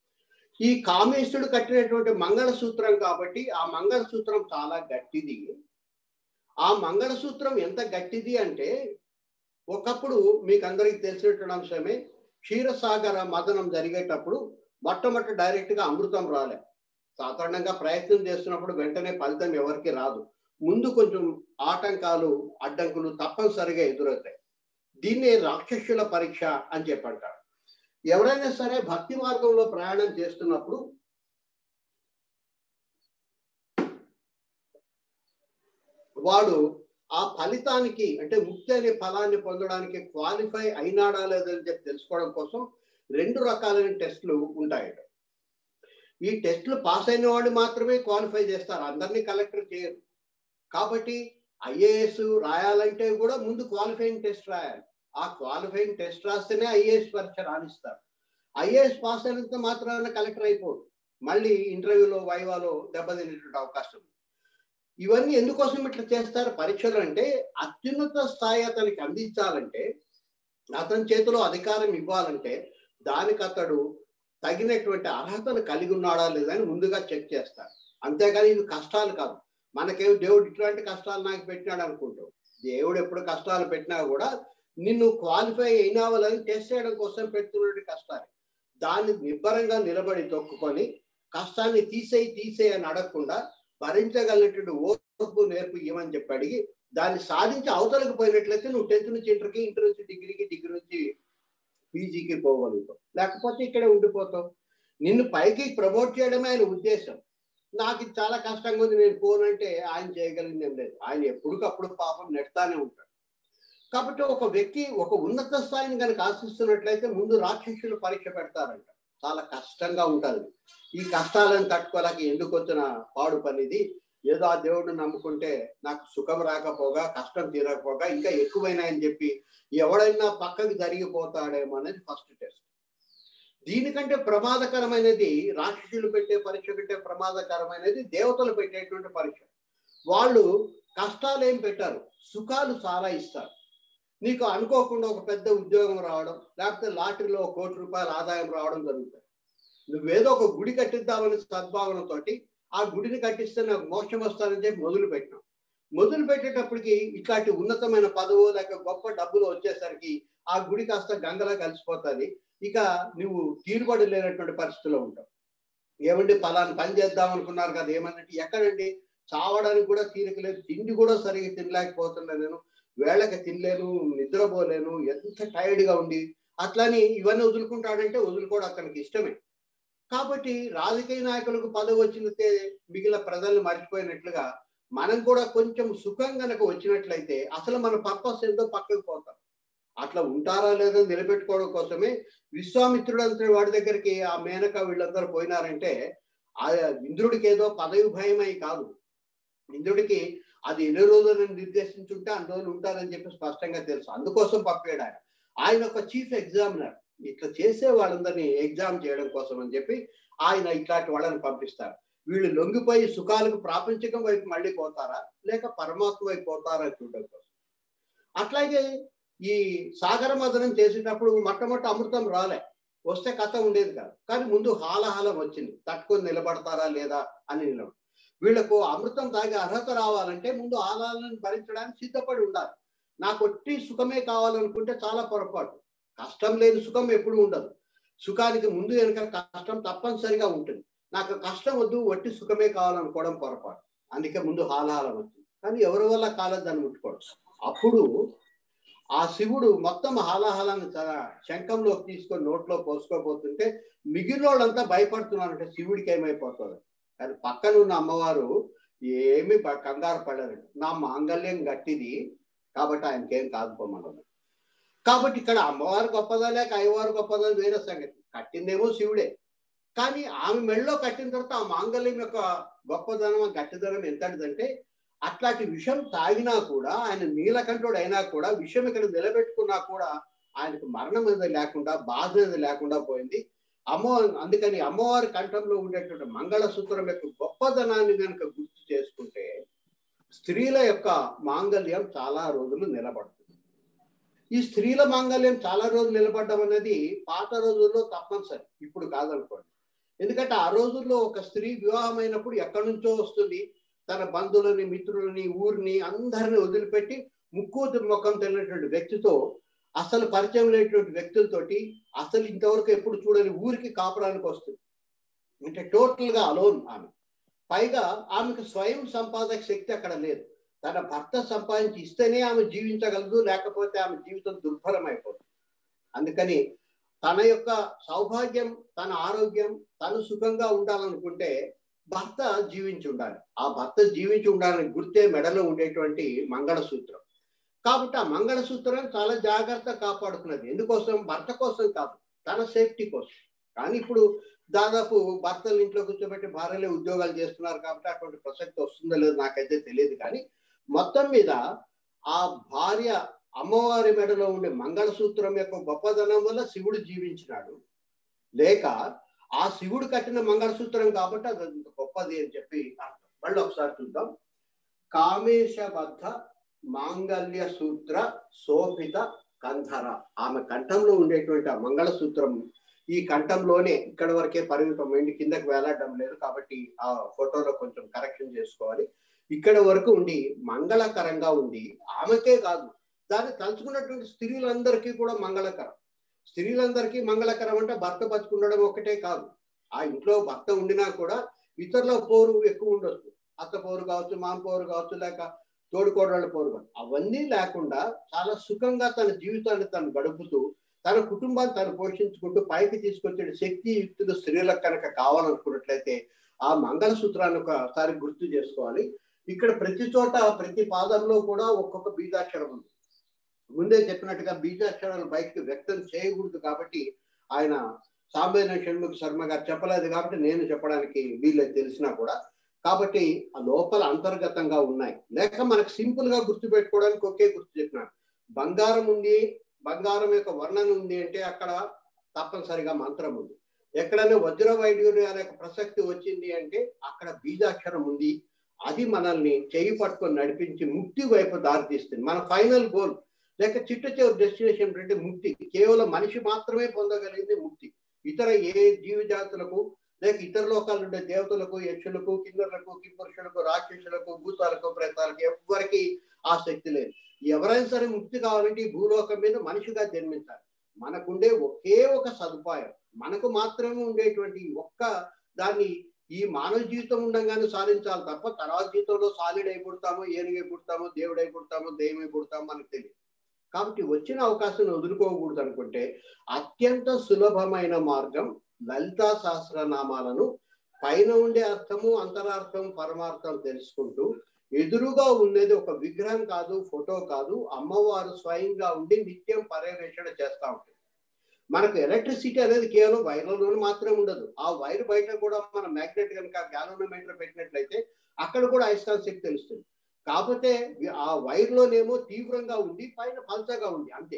ఈ కామేశ్వరుడు కట్టినటువంటి మంగళసూత్రం కాబట్టి ఆ మంగళసూత్రం చాలా గట్టిది ఆ మంగళసూత్రం ఎంత గట్టిది అంటే ఒకప్పుడు మీకు అందరికి తెలిసినటువంటి అంశమే క్షీరసాగర మదనం జరిగేటప్పుడు మొట్టమొదటి డైరెక్ట్ గా అమృతం రాలే సాధారణంగా ప్రయత్నం చేస్తున్నప్పుడు వెంటనే ఫలితం ఎవరికి రాదు ముందు కొంచెం ఆటంకాలు అడ్డంకులు తప్పనిసరిగా ఎదురవుతాయి దీన్ని రాక్షసుల పరీక్ష అని చెప్పంటారు ఎవరైనా సరే భక్తి మార్గంలో ప్రయాణం చేస్తున్నప్పుడు వాడు ఆ ఫలితానికి అంటే ముక్తి అనే ఫలాన్ని పొందడానికి క్వాలిఫై అయినాడా లేదని చెప్పి తెలుసుకోవడం కోసం రెండు రకాలైన టెస్టులు ఉంటాయట ఈ టెస్టులు పాస్ అయిన వాళ్ళు మాత్రమే క్వాలిఫై చేస్తారు అందరినీ కలెక్టర్ చేయరు కాబట్టి ఐఏఎస్ రాయాలంటే కూడా ముందు క్వాలిఫైయింగ్ టెస్ట్ రాయాలి ఆ క్వాలిఫైయింగ్ టెస్ట్ రాస్తేనే ఐఏఎస్ పరీక్ష రాణిస్తారు ఐఏఎస్ పాస్ అయినంత మాత్రాన కలెక్టర్ అయిపోదు మళ్ళీ ఇంటర్వ్యూలో వైవాలో దెబ్బతినేటువంటి అవకాశం ఉంది. ఇవన్నీ ఎందుకోసం ఇట్లా చేస్తారు పరీక్షలు అంటే అత్యున్నత స్థాయి అతనికి అందించాలంటే అతని చేతిలో అధికారం ఇవ్వాలంటే దానికి అతడు తగినటువంటి అర్హతను కలిగి ఉన్నాడా లేదా అని ముందుగా చెక్ చేస్తారు అంతేగాని ఇవి కష్టాలు కాదు మనకేం దేవుడు ఇట్లాంటి కష్టాలు నాకు పెట్టినాడు అనుకుంటాం దేవుడు ఎప్పుడు కష్టాలు పెట్టినా కూడా నిన్ను క్వాలిఫై అయినా వాళ్ళని టెస్ట్ చేయడం కోసం పెడుతున్నటువంటి కష్టాలు దాన్ని నిబ్బరంగా నిలబడి తొక్కుకొని కష్టాన్ని తీసేయి తీసేయి అని అడగకుండా భరించగలిగినటువంటి ఓర్పు నేర్పు ఇవ్వమని చెప్పి అడిగి దాన్ని సాధించి అవతలకు పోయినట్లయితే నువ్వు టెన్త్ నుంచి ఇంటర్కి ఇంటర్ నుంచి డిగ్రీకి డిగ్రీ నుంచి పీజీకి పోగలుగుతావు లేకపోతే ఇక్కడే ఉండిపోతావు నిన్ను పైకి ప్రమోట్ చేయడమే ఆయన ఉద్దేశం నాకు ఇది చాలా కష్టంగా ఉంది నేను పోనంటే ఆయన చేయగలిగింది ఏం లేదు ఆయన ఎప్పటికప్పుడు పాపం నెడతానే ఉంటాడు కాబట్టి ఒక వ్యక్తి ఒక ఉన్నత స్థాయిని కనుక ఆశిస్తున్నట్లయితే ముందు రాక్షసులు పరీక్ష పెడతారంట చాలా కష్టంగా ఉంటుంది ఈ కష్టాలను తట్టుకోలేక ఎందుకు వచ్చిన పాడు పనిది ఏదో ఆ దేవుడిని నమ్ముకుంటే నాకు సుఖం రాకపోగా కష్టం తీరకపోగా ఇంకా ఎక్కువైనాయని చెప్పి ఎవడైనా పక్కకి జరిగిపోతాడేమో అనేది ఫస్ట్ టెస్ట్ దీనికంటే ప్రమాదకరమైనది రాక్షసులు పెట్టే పరీక్ష కంటే ప్రమాదకరమైనది దేవతలు పెట్టేటువంటి పరీక్ష వాళ్ళు కష్టాలు ఏం పెట్టారు సుఖాలు చాలా ఇస్తారు నీకు అనుకోకుండా ఒక పెద్ద ఉద్యోగం రావడం లేకపోతే లాటరీలో ఒక కోటి రూపాయల ఆదాయం రావడం జరుగుతుంది నువ్వేదో ఒక గుడి కట్టిద్దామని సద్భావనతో ఆ గుడిని కట్టిస్తే నాకు మోక్షం వస్తానని చెప్పి మొదలు పెట్టినాం మొదలు పెట్టేటప్పటికి ఇట్లాంటి ఉన్నతమైన పదవు లేక గొప్ప డబ్బులు వచ్చేసరికి ఆ గుడి కాస్త గంగలా కలిసిపోతుంది ఇక నువ్వు తీరుబడి లేనటువంటి పరిస్థితిలో ఉంటావు ఏమండి పలాని పని చేద్దాం అనుకున్నారు కదా ఏమన్నట్టు ఎక్కడండి చావడానికి కూడా తీరిక లేదు తిండి కూడా సరిగ్గా తినలేకపోతున్నా నేను వేళకి తినలేను నిద్రపోలేను ఎంత టైర్డ్గా ఉండి అట్లని ఇవన్నీ వదులుకుంటాడంటే వదులుకోవడం అతనికి ఇష్టమే కాబట్టి రాజకీయ నాయకులకు పదవి వచ్చినట్టే మిగిలిన ప్రజల్ని మర్చిపోయినట్లుగా మనం కూడా కొంచెం సుఖం గనక వచ్చినట్లయితే అసలు మన పర్పస్ ఏందో పక్కకు పోతాం అట్లా ఉంటారా లేదో నిలబెట్టుకోవడం కోసమే విశ్వామిత్రుడు అంతటి వాడి దగ్గరికి ఆ మేనక వీళ్ళందరూ పోయినారంటే ఆ ఇంద్రుడికి ఏదో పదవి భయమై కాదు ఇంద్రుడికి అది ఎన్ని రోజులను నిర్దేశించుంటే అన్ని రోజులు ఉంటారని చెప్పి స్పష్టంగా తెలుసు అందుకోసం పంపాడు ఆయన ఆయన ఒక చీఫ్ ఎగ్జామినర్ ఇట్లా చేసే వాళ్ళందరినీ ఎగ్జామ్ చేయడం కోసం అని చెప్పి ఆయన ఇట్లాంటి వాళ్ళని పంపిస్తారు వీళ్ళు లొంగిపోయి సుఖాలకు ప్రాపంచికం వైపు మళ్ళీ పోతారా లేక పరమాత్మ వైపు పోతారా చూడడం కోసం అట్లాగే ఈ సాగర మదనం చేసేటప్పుడు మొట్టమొదటి అమృతం రాలే వస్తే కథ ఉండేది కాదు కానీ ముందు హాలహాలం వచ్చింది తట్టుకొని నిలబడతారా లేదా అని నిలబడి వీళ్ళకు అమృతం తాగే అర్హత రావాలంటే ముందు ఆలాలను భరించడానికి సిద్ధపడి ఉండాలి నాకు ఒట్టి సుఖమే కావాలనుకుంటే చాలా పొరపాటు కష్టం లేని సుఖం ఎప్పుడు ఉండదు సుఖానికి ముందు వెనుక కష్టం తప్పనిసరిగా ఉంటుంది నాకు కష్టం వద్దు వట్టి సుఖమే కావాలనుకోవడం పొరపాటు అందుకే ముందు హాలహాలం వచ్చింది కానీ ఎవరి వల్ల కాలేదు దాన్ని ముట్టుకోవడం అప్పుడు ఆ శివుడు మొత్తం హాలాహలాన్ని చాలా శంఖంలోకి తీసుకొని నోట్లో పోసుకోబోతుంటే మిగిలిన వాళ్ళంతా భయపడుతున్నారంటే శివుడికి ఏమైపోతుంది కానీ పక్కన ఉన్న అమ్మవారు ఏమి కంగారు పడరు నా మాంగళ్యం గట్టిది కాబట్టి ఆయనకేం కాదుకోమన్నది కాబట్టి ఇక్కడ అమ్మవారు గొప్పదా లేక అయ్యవారు గొప్పదా వేరే సంగతి కట్టిందేమో శివుడే కానీ ఆమె మెళ్ళలో కట్టిన తర్వాత ఆ మాంగళ్యం యొక్క గొప్పదనం గట్టిదనం ఎంతటిదంటే అట్లాంటి విషం తాగినా కూడా ఆయన నీలకంఠుడు అయినా కూడా విషం ఇక్కడ నిలబెట్టుకున్నా కూడా ఆయనకు మరణం అనేది లేకుండా బాధ అనేది లేకుండా పోయింది అమ్మ అందుకని అమ్మవారి కంఠంలో ఉండేటువంటి మంగళసూత్రం యొక్క గొప్పదనాన్ని కనుక గుర్తు చేసుకుంటే స్త్రీల యొక్క మాంగళ్యం చాలా రోజులు నిలబడుతుంది ఈ స్త్రీల మాంగళ్యం చాలా రోజులు నిలబడడం అనేది పాత రోజుల్లో తప్పనిసరి ఇప్పుడు కాదనుకోండి ఎందుకంటే ఆ రోజుల్లో ఒక స్త్రీ వివాహం అయినప్పుడు ఎక్కడి నుంచో వస్తుంది తన బంధువులని మిత్రులని ఊరిని అందరిని వదిలిపెట్టి ముక్కోతి ముఖం తెలిసినటువంటి వ్యక్తితో అసలు పరిచయం లేనటువంటి వ్యక్తులతోటి అసలు ఇంతవరకు ఎప్పుడు చూడని ఊరికి కాపురానికి వస్తుంది అంటే టోటల్ గా అలోన్ ఆమె పైగా ఆమెకు స్వయం సంపాదక శక్తి అక్కడ లేదు తన భర్త సంపాదించి ఇస్తేనే ఆమె జీవించగలదు లేకపోతే ఆమె జీవితం దుర్భరం అయిపోతుంది అందుకని తన యొక్క సౌభాగ్యం తన ఆరోగ్యం తను సుఖంగా ఉండాలనుకుంటే భర్త జీవించి ఉండాలి ఆ భర్త జీవించి ఉండాలని గుర్తే మెడలో ఉండేటువంటి మంగళసూత్రం కాబట్టి ఆ మంగళసూత్రం చాలా జాగ్రత్త కాపాడుకున్నది ఎందుకోసం భర్త కోసం కాదు తన సేఫ్టీ కోసం కానీ ఇప్పుడు దాదాపు భర్తలు ఇంట్లో కూర్చోబెట్టి భార్యలే ఉద్యోగాలు చేస్తున్నారు కాబట్టి అటువంటి ప్రసక్తి వస్తుందో లేదో నాకైతే తెలియదు కానీ మొత్తం మీద ఆ భార్య అమ్మవారి మెడలో ఉండే మంగళసూత్రం యొక్క గొప్పదనం వల్ల శివుడు జీవించినాడు లేక ఆ శివుడు కట్టిన మంగళసూత్రం కాబట్టి అది అంత గొప్పది అని చెప్పి అర్థం మళ్ళీ ఒకసారి చూద్దాం కామేశబద్ధ మాంగళ్య సూత్ర శోభిత కంధర ఆమె కంఠంలో ఉండేటువంటి ఆ మంగళసూత్రం ఈ కంఠంలోనే ఇక్కడ వరకే పరిమితం అయింది కిందకి వేలాడడం లేదు కాబట్టి ఆ ఫోటోలో కొంచెం కరెక్షన్ చేసుకోవాలి ఇక్కడ వరకు ఉండి మంగళకరంగా ఉంది ఆమెకే కాదు దాన్ని తలుచుకున్నటువంటి స్త్రీలందరికీ కూడా మంగళకరం స్త్రీలందరికీ మంగళకరం అంటే భర్త బతుకుండడం ఒకటే కాదు ఆ ఇంట్లో భర్త ఉండినా కూడా ఇతరుల పోరు ఎక్కువ ఉండొచ్చు అత్త పోరు కావచ్చు మామ పోరు కావచ్చు లేక తోడుకోడళ్ళ పోరు కావచ్చు అవన్నీ లేకుండా చాలా సుఖంగా తన జీవితాన్ని తను గడుపుతూ తన కుటుంబాన్ని తను పోషించుకుంటూ పైకి తీసుకొచ్చే శక్తి యుక్తులు స్త్రీలకు కనుక కావాలనుకున్నట్లయితే ఆ మంగళసూత్రాన్ని ఒకసారి గుర్తు చేసుకోవాలి ఇక్కడ ప్రతి చోట ప్రతి పాదంలో కూడా ఒక్కొక్క బీజాక్షరం ఉంది ముందే చెప్పినట్టుగా బీజాక్షరాలు బయటకు వ్యక్తం చేయకూడదు కాబట్టి ఆయన సాంబేన షణ్ముఖ శర్మ గారు చెప్పలేదు కాబట్టి నేను చెప్పడానికి వీళ్ళకి తెలిసినా కూడా కాబట్టి ఆ లోపల అంతర్గతంగా ఉన్నాయి లేక మనకు సింపుల్ గా గుర్తు పెట్టుకోవడానికి ఒకే గుర్తు చెప్పినాను బంగారం ఉంది బంగారం యొక్క వర్ణన ఉంది అంటే అక్కడ తప్పనిసరిగా మంత్రం ఉంది ఎక్కడైనా వజ్ర వైద్యుడు అనే ప్రసక్తి వచ్చింది అంటే అక్కడ బీజాక్షరం ఉంది అది మనల్ని చేయి పట్టుకొని నడిపించి ముక్తి వైపు దారితీస్తుంది మన ఫైనల్ గోల్ లేక చిట్ట చివరి డెస్టినేషన్ అంటే ముక్తి కేవలం మనిషి మాత్రమే పొందగలిగింది ముక్తి ఇతర ఏ జీవజాతులకు లేక ఇతర లోకాలు ఉండే దేవతలకు యక్షులకు కిన్నరులకు కింపురుషులకు రాక్షసులకు భూతాలకు ప్రేతాలకు ఎవ్వరికి ఆ శక్తి లేదు ఎవరైనా సరే ముక్తి కావాలంటే ఈ భూలోకం మీద మనిషిగా జన్మించాలి మనకుండే ఒకే ఒక సదుపాయం మనకు మాత్రమే ఉండేటువంటి ఒక్క దాన్ని ఈ మానవ జీవితం ఉండగానే సాధించాలి తప్ప తర్వాత జీవితంలో సాలిడ్ అయి పుడతామో ఏనుగై పుడతామో దేవుడై పుడతామో దెయ్యమై పుడతామో మనకు తెలియదు కాబట్టి వచ్చిన అవకాశం వదులుకోకూడదు అనుకుంటే అత్యంత సులభమైన మార్గం లలితా సహస్రనామాలను పైన ఉండే అర్థము అంతరార్థం పరమార్థం తెలుసుకుంటూ ఎదురుగా ఉన్నది ఒక విగ్రహం కాదు ఫోటో కాదు అమ్మవారు స్వయంగా ఉండి నిత్యం పర్యవేక్షణ చేస్తూ ఉంటుంది మనకు ఎలక్ట్రిసిటీ అనేది కేవలం వైర్లలోనే మాత్రమే ఉండదు ఆ వైర్ బయట కూడా మన మ్యాగ్నెట్ కనుక గ్యాలోనోమీటర్ పెట్టినట్లయితే అక్కడ కూడా అయస్కాంత శక్తి తెలుస్తుంది కాకపోతే ఆ వైర్లోనేమో తీవ్రంగా ఉంది పైన పల్చగా ఉంది అంతే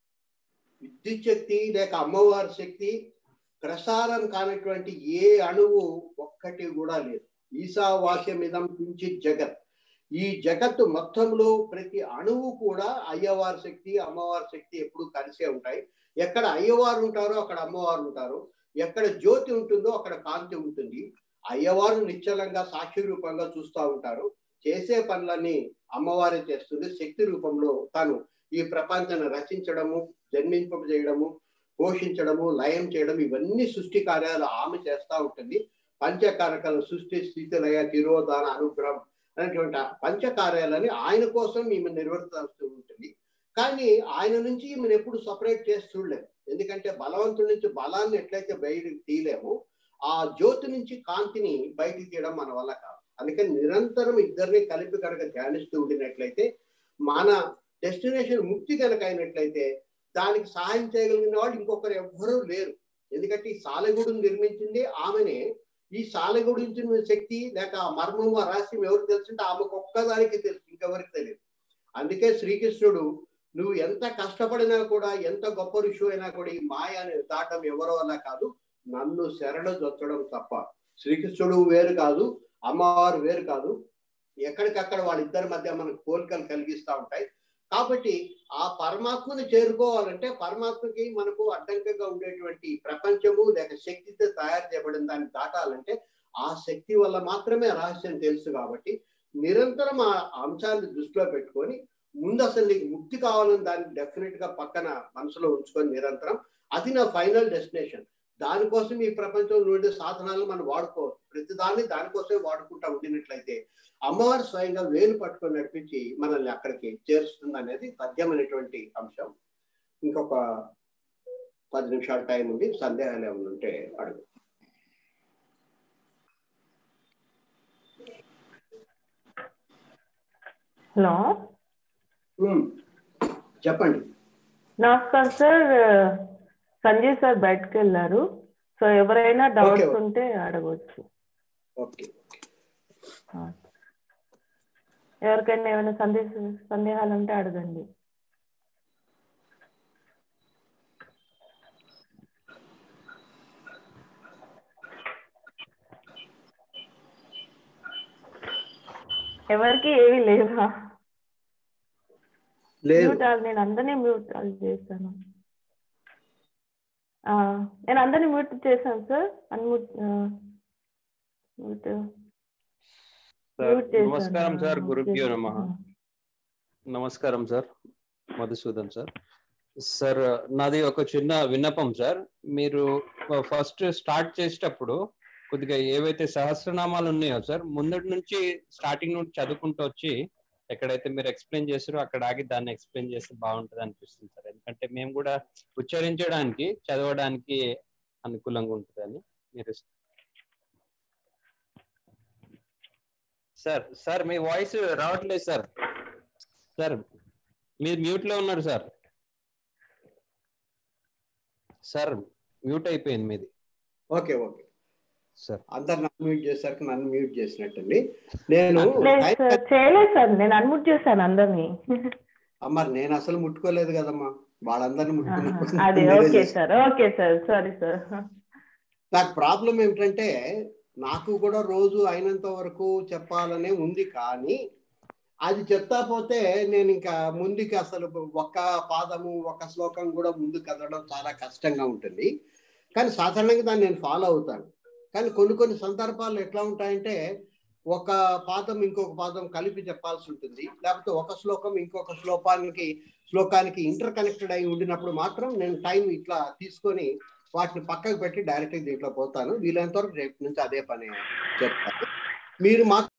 విద్యుత్ శక్తి లేక అమ్మవారి శక్తి ప్రసారం కానటువంటి ఏ అణువు ఒక్కటి కూడా లేదు ఈశావాస్యమిదం కించిత్ జగత్ ఈ జగత్తు మొత్తంలో ప్రతి అణువు కూడా అయ్యవారి శక్తి అమ్మవారి శక్తి ఎప్పుడు కలిసే ఉంటాయి ఎక్కడ అయ్యవారు ఉంటారో అక్కడ అమ్మవారు ఉంటారు ఎక్కడ జ్యోతి ఉంటుందో అక్కడ కాంతి ఉంటుంది అయ్యవారు నిశ్చలంగా సాక్షి రూపంగా చూస్తూ ఉంటారు చేసే పనులన్నీ అమ్మవారే చేస్తుంది శక్తి రూపంలో తాను ఈ ప్రపంచాన్ని రచించడము జన్మింపజేయడము పోషించడము లయం చేయడం ఇవన్నీ సృష్టి కార్యాలు ఆమె చేస్తూ ఉంటుంది పంచకారకాల సృష్టి స్థితి లయ తిరోధాన అనుగ్రహం అనేటువంటి పంచకార్యాలని ఆయన కోసం ఈమె నిర్వర్తిస్తూ ఉంటుంది కానీ ఆయన నుంచి ఈమెను ఎప్పుడు సపరేట్ చేసి చూడలేము ఎందుకంటే బలవంతుడి నుంచి బలాన్ని ఎట్లయితే బయటికి తీయలేము ఆ జ్యోతి నుంచి కాంతిని బయటికి తీయడం మన వల్ల కాదు అందుకని నిరంతరం ఇద్దరిని కలిపి కనుక ధ్యానిస్తూ ఉండినట్లయితే మన డెస్టినేషన్ ముక్తి కనుక అయినట్లయితే దానికి సహాయం చేయగలిగిన వాళ్ళు ఇంకొకరు ఎవ్వరూ లేరు ఎందుకంటే ఈ సాలెగూడును నిర్మించింది ఆమెనే ఈ సాలెగూడించిన శక్తి లేక ఆ మర్మము ఆ రహస్యం ఎవరికి తెలుసుంటే ఆమెకు ఒక్కదానికి తెలుసు ఇంకెవరికి తెలియదు అందుకే శ్రీకృష్ణుడు నువ్వు ఎంత కష్టపడినా కూడా ఎంత గొప్ప ఋషి అయినా కూడా ఈ మాయ అనేది దాటం ఎవరో వల్ల కాదు నన్ను శరణ జొచ్చడం తప్ప శ్రీకృష్ణుడు వేరు కాదు అమ్మవారు వేరు కాదు ఎక్కడికక్కడ వాళ్ళిద్దరి మధ్య మనకు పోలికలు కలిగిస్తూ ఉంటాయి కాబట్టి ఆ పరమాత్మని చేరుకోవాలంటే పరమాత్మకి మనకు అడ్డంకంగా ఉండేటువంటి ప్రపంచము లేక శక్తితో తయారు చేయబడిన దాన్ని దాటాలంటే ఆ శక్తి వల్ల మాత్రమే రహస్యం తెలుసు కాబట్టి నిరంతరం ఆ అంశాన్ని దృష్టిలో పెట్టుకొని ముందు అసలు నీకు ముక్తి కావాలని దాన్ని డెఫినెట్ గా పక్కన మనసులో ఉంచుకొని నిరంతరం అది నా ఫైనల్ డెస్టినేషన్ దానికోసం ఈ ప్రపంచంలో ఉండే సాధనాలు మనం వాడుకోవచ్చు ప్రతిదాన్ని దానికోసమే వాడుకుంటా ఉండినట్లయితే అమ్మవారు స్వయంగా వేలు పట్టుకొని నడిపించి మనల్ని అక్కడికి చేరుస్తుంది అనేది తథ్యమైనటువంటి అంశం ఇంకొక పది నిమిషాల టైం ఉంది సందేహాలు ఏమైనా ఉంటే అడుగు హలో ఉమ్, చెప్పండి నమస్కారం సార్ సంజయ్ సార్ బయటకు వెళ్ళారు సో ఎవరైనా డౌట్స్ Okay. ఉంటే అడగవచ్చు ఓకే ఎవరికైనా ఏమైనా సందేశ సందేహాలు ఉంటే అడగండి ఎవరికి ఏవి లేవా లేదు మ్యూట్ ఆల్ నేను అందరినీ మ్యూట్ ఆల్ చేశాను ఆ, నేను అందరినీ మ్యూట్ చేశాను sir unmute mute sir mute చేశాను. నమస్కారం సార్ ఆ, గురుభ్యో చేశాను. నమ నమస్కారం సార్ మధుసూదన్ సార్ సార్ నాది ఒక చిన్న విన్నపం సార్ మీరు ఫస్ట్ స్టార్ట్ చేసేటప్పుడు కొద్దిగా ఏవైతే సహస్రనామాలు ఉన్నాయో సార్ ముందటి నుంచి స్టార్టింగ్ నుండి చదువుకుంటూ వచ్చి ఎక్కడైతే మీరు ఎక్స్ప్లెయిన్ చేస్తారో అక్కడ ఆగి దాన్ని ఎక్స్ప్లెయిన్ చేస్తే బాగుంటుంది అనిపిస్తుంది సార్ ఎందుకంటే మేము కూడా ఉచ్చరించడానికి చదవడానికి అనుకూలంగా ఉంటుందని మీరు సార్ సార్ మీ వాయిస్ రావట్లేదు సార్ సార్ మీరు మ్యూట్ లో ఉన్నారు సార్ సార్ మ్యూట్ అయిపోయింది మీది ఓకే ఓకే సార్ అందరు నన్ను మ్యూట్ చేశారు నన్ను మ్యూట్ చేసినట్టండి నేను లేదు టైం సార్ చేయలేదు సార్ నేను అన్మ్యూట్ చేశాను అందరినీ అమ్మ నేను అసలు ముట్టుకోలేదు కదమ్మా వాళ్ళందరినీ ముట్టుకున్నప్పుడు అది నేనే ఓకే చేశాను. Sir okay sir sorry sir నాకు ప్రాబ్లం ఏమిటంటే నాకు కూడా రోజు అయినంత వరకు చెప్పాలనే ఉంది కానీ అది చెప్తా పోతే నేను ఇంకా ముందుకి అసలు ఒక్క పాదము ఒక శ్లోకం కూడా ముందు కదలడం చాలా కష్టంగా ఉంటుంది కానీ సాధారణంగా దాన్ని నేను ఫాలో అవుతాను కానీ కొన్ని కొన్ని సందర్భాలు ఎట్లా ఉంటాయంటే ఒక పాదం ఇంకొక పాదం కలిపి చెప్పాల్సి ఉంటుంది లేకపోతే ఒక శ్లోకం ఇంకొక శ్లోకానికి శ్లోకానికి ఇంటర్ కనెక్టెడ్ అయి ఉండినప్పుడు మాత్రం నేను టైం ఇట్లా తీసుకొని వాటిని పక్కకు పెట్టి డైరెక్ట్గా దీంట్లో పోతాను వీలైనంత వరకు రేపు నుంచి అదే పని చెప్తాను మీరు మాత్రం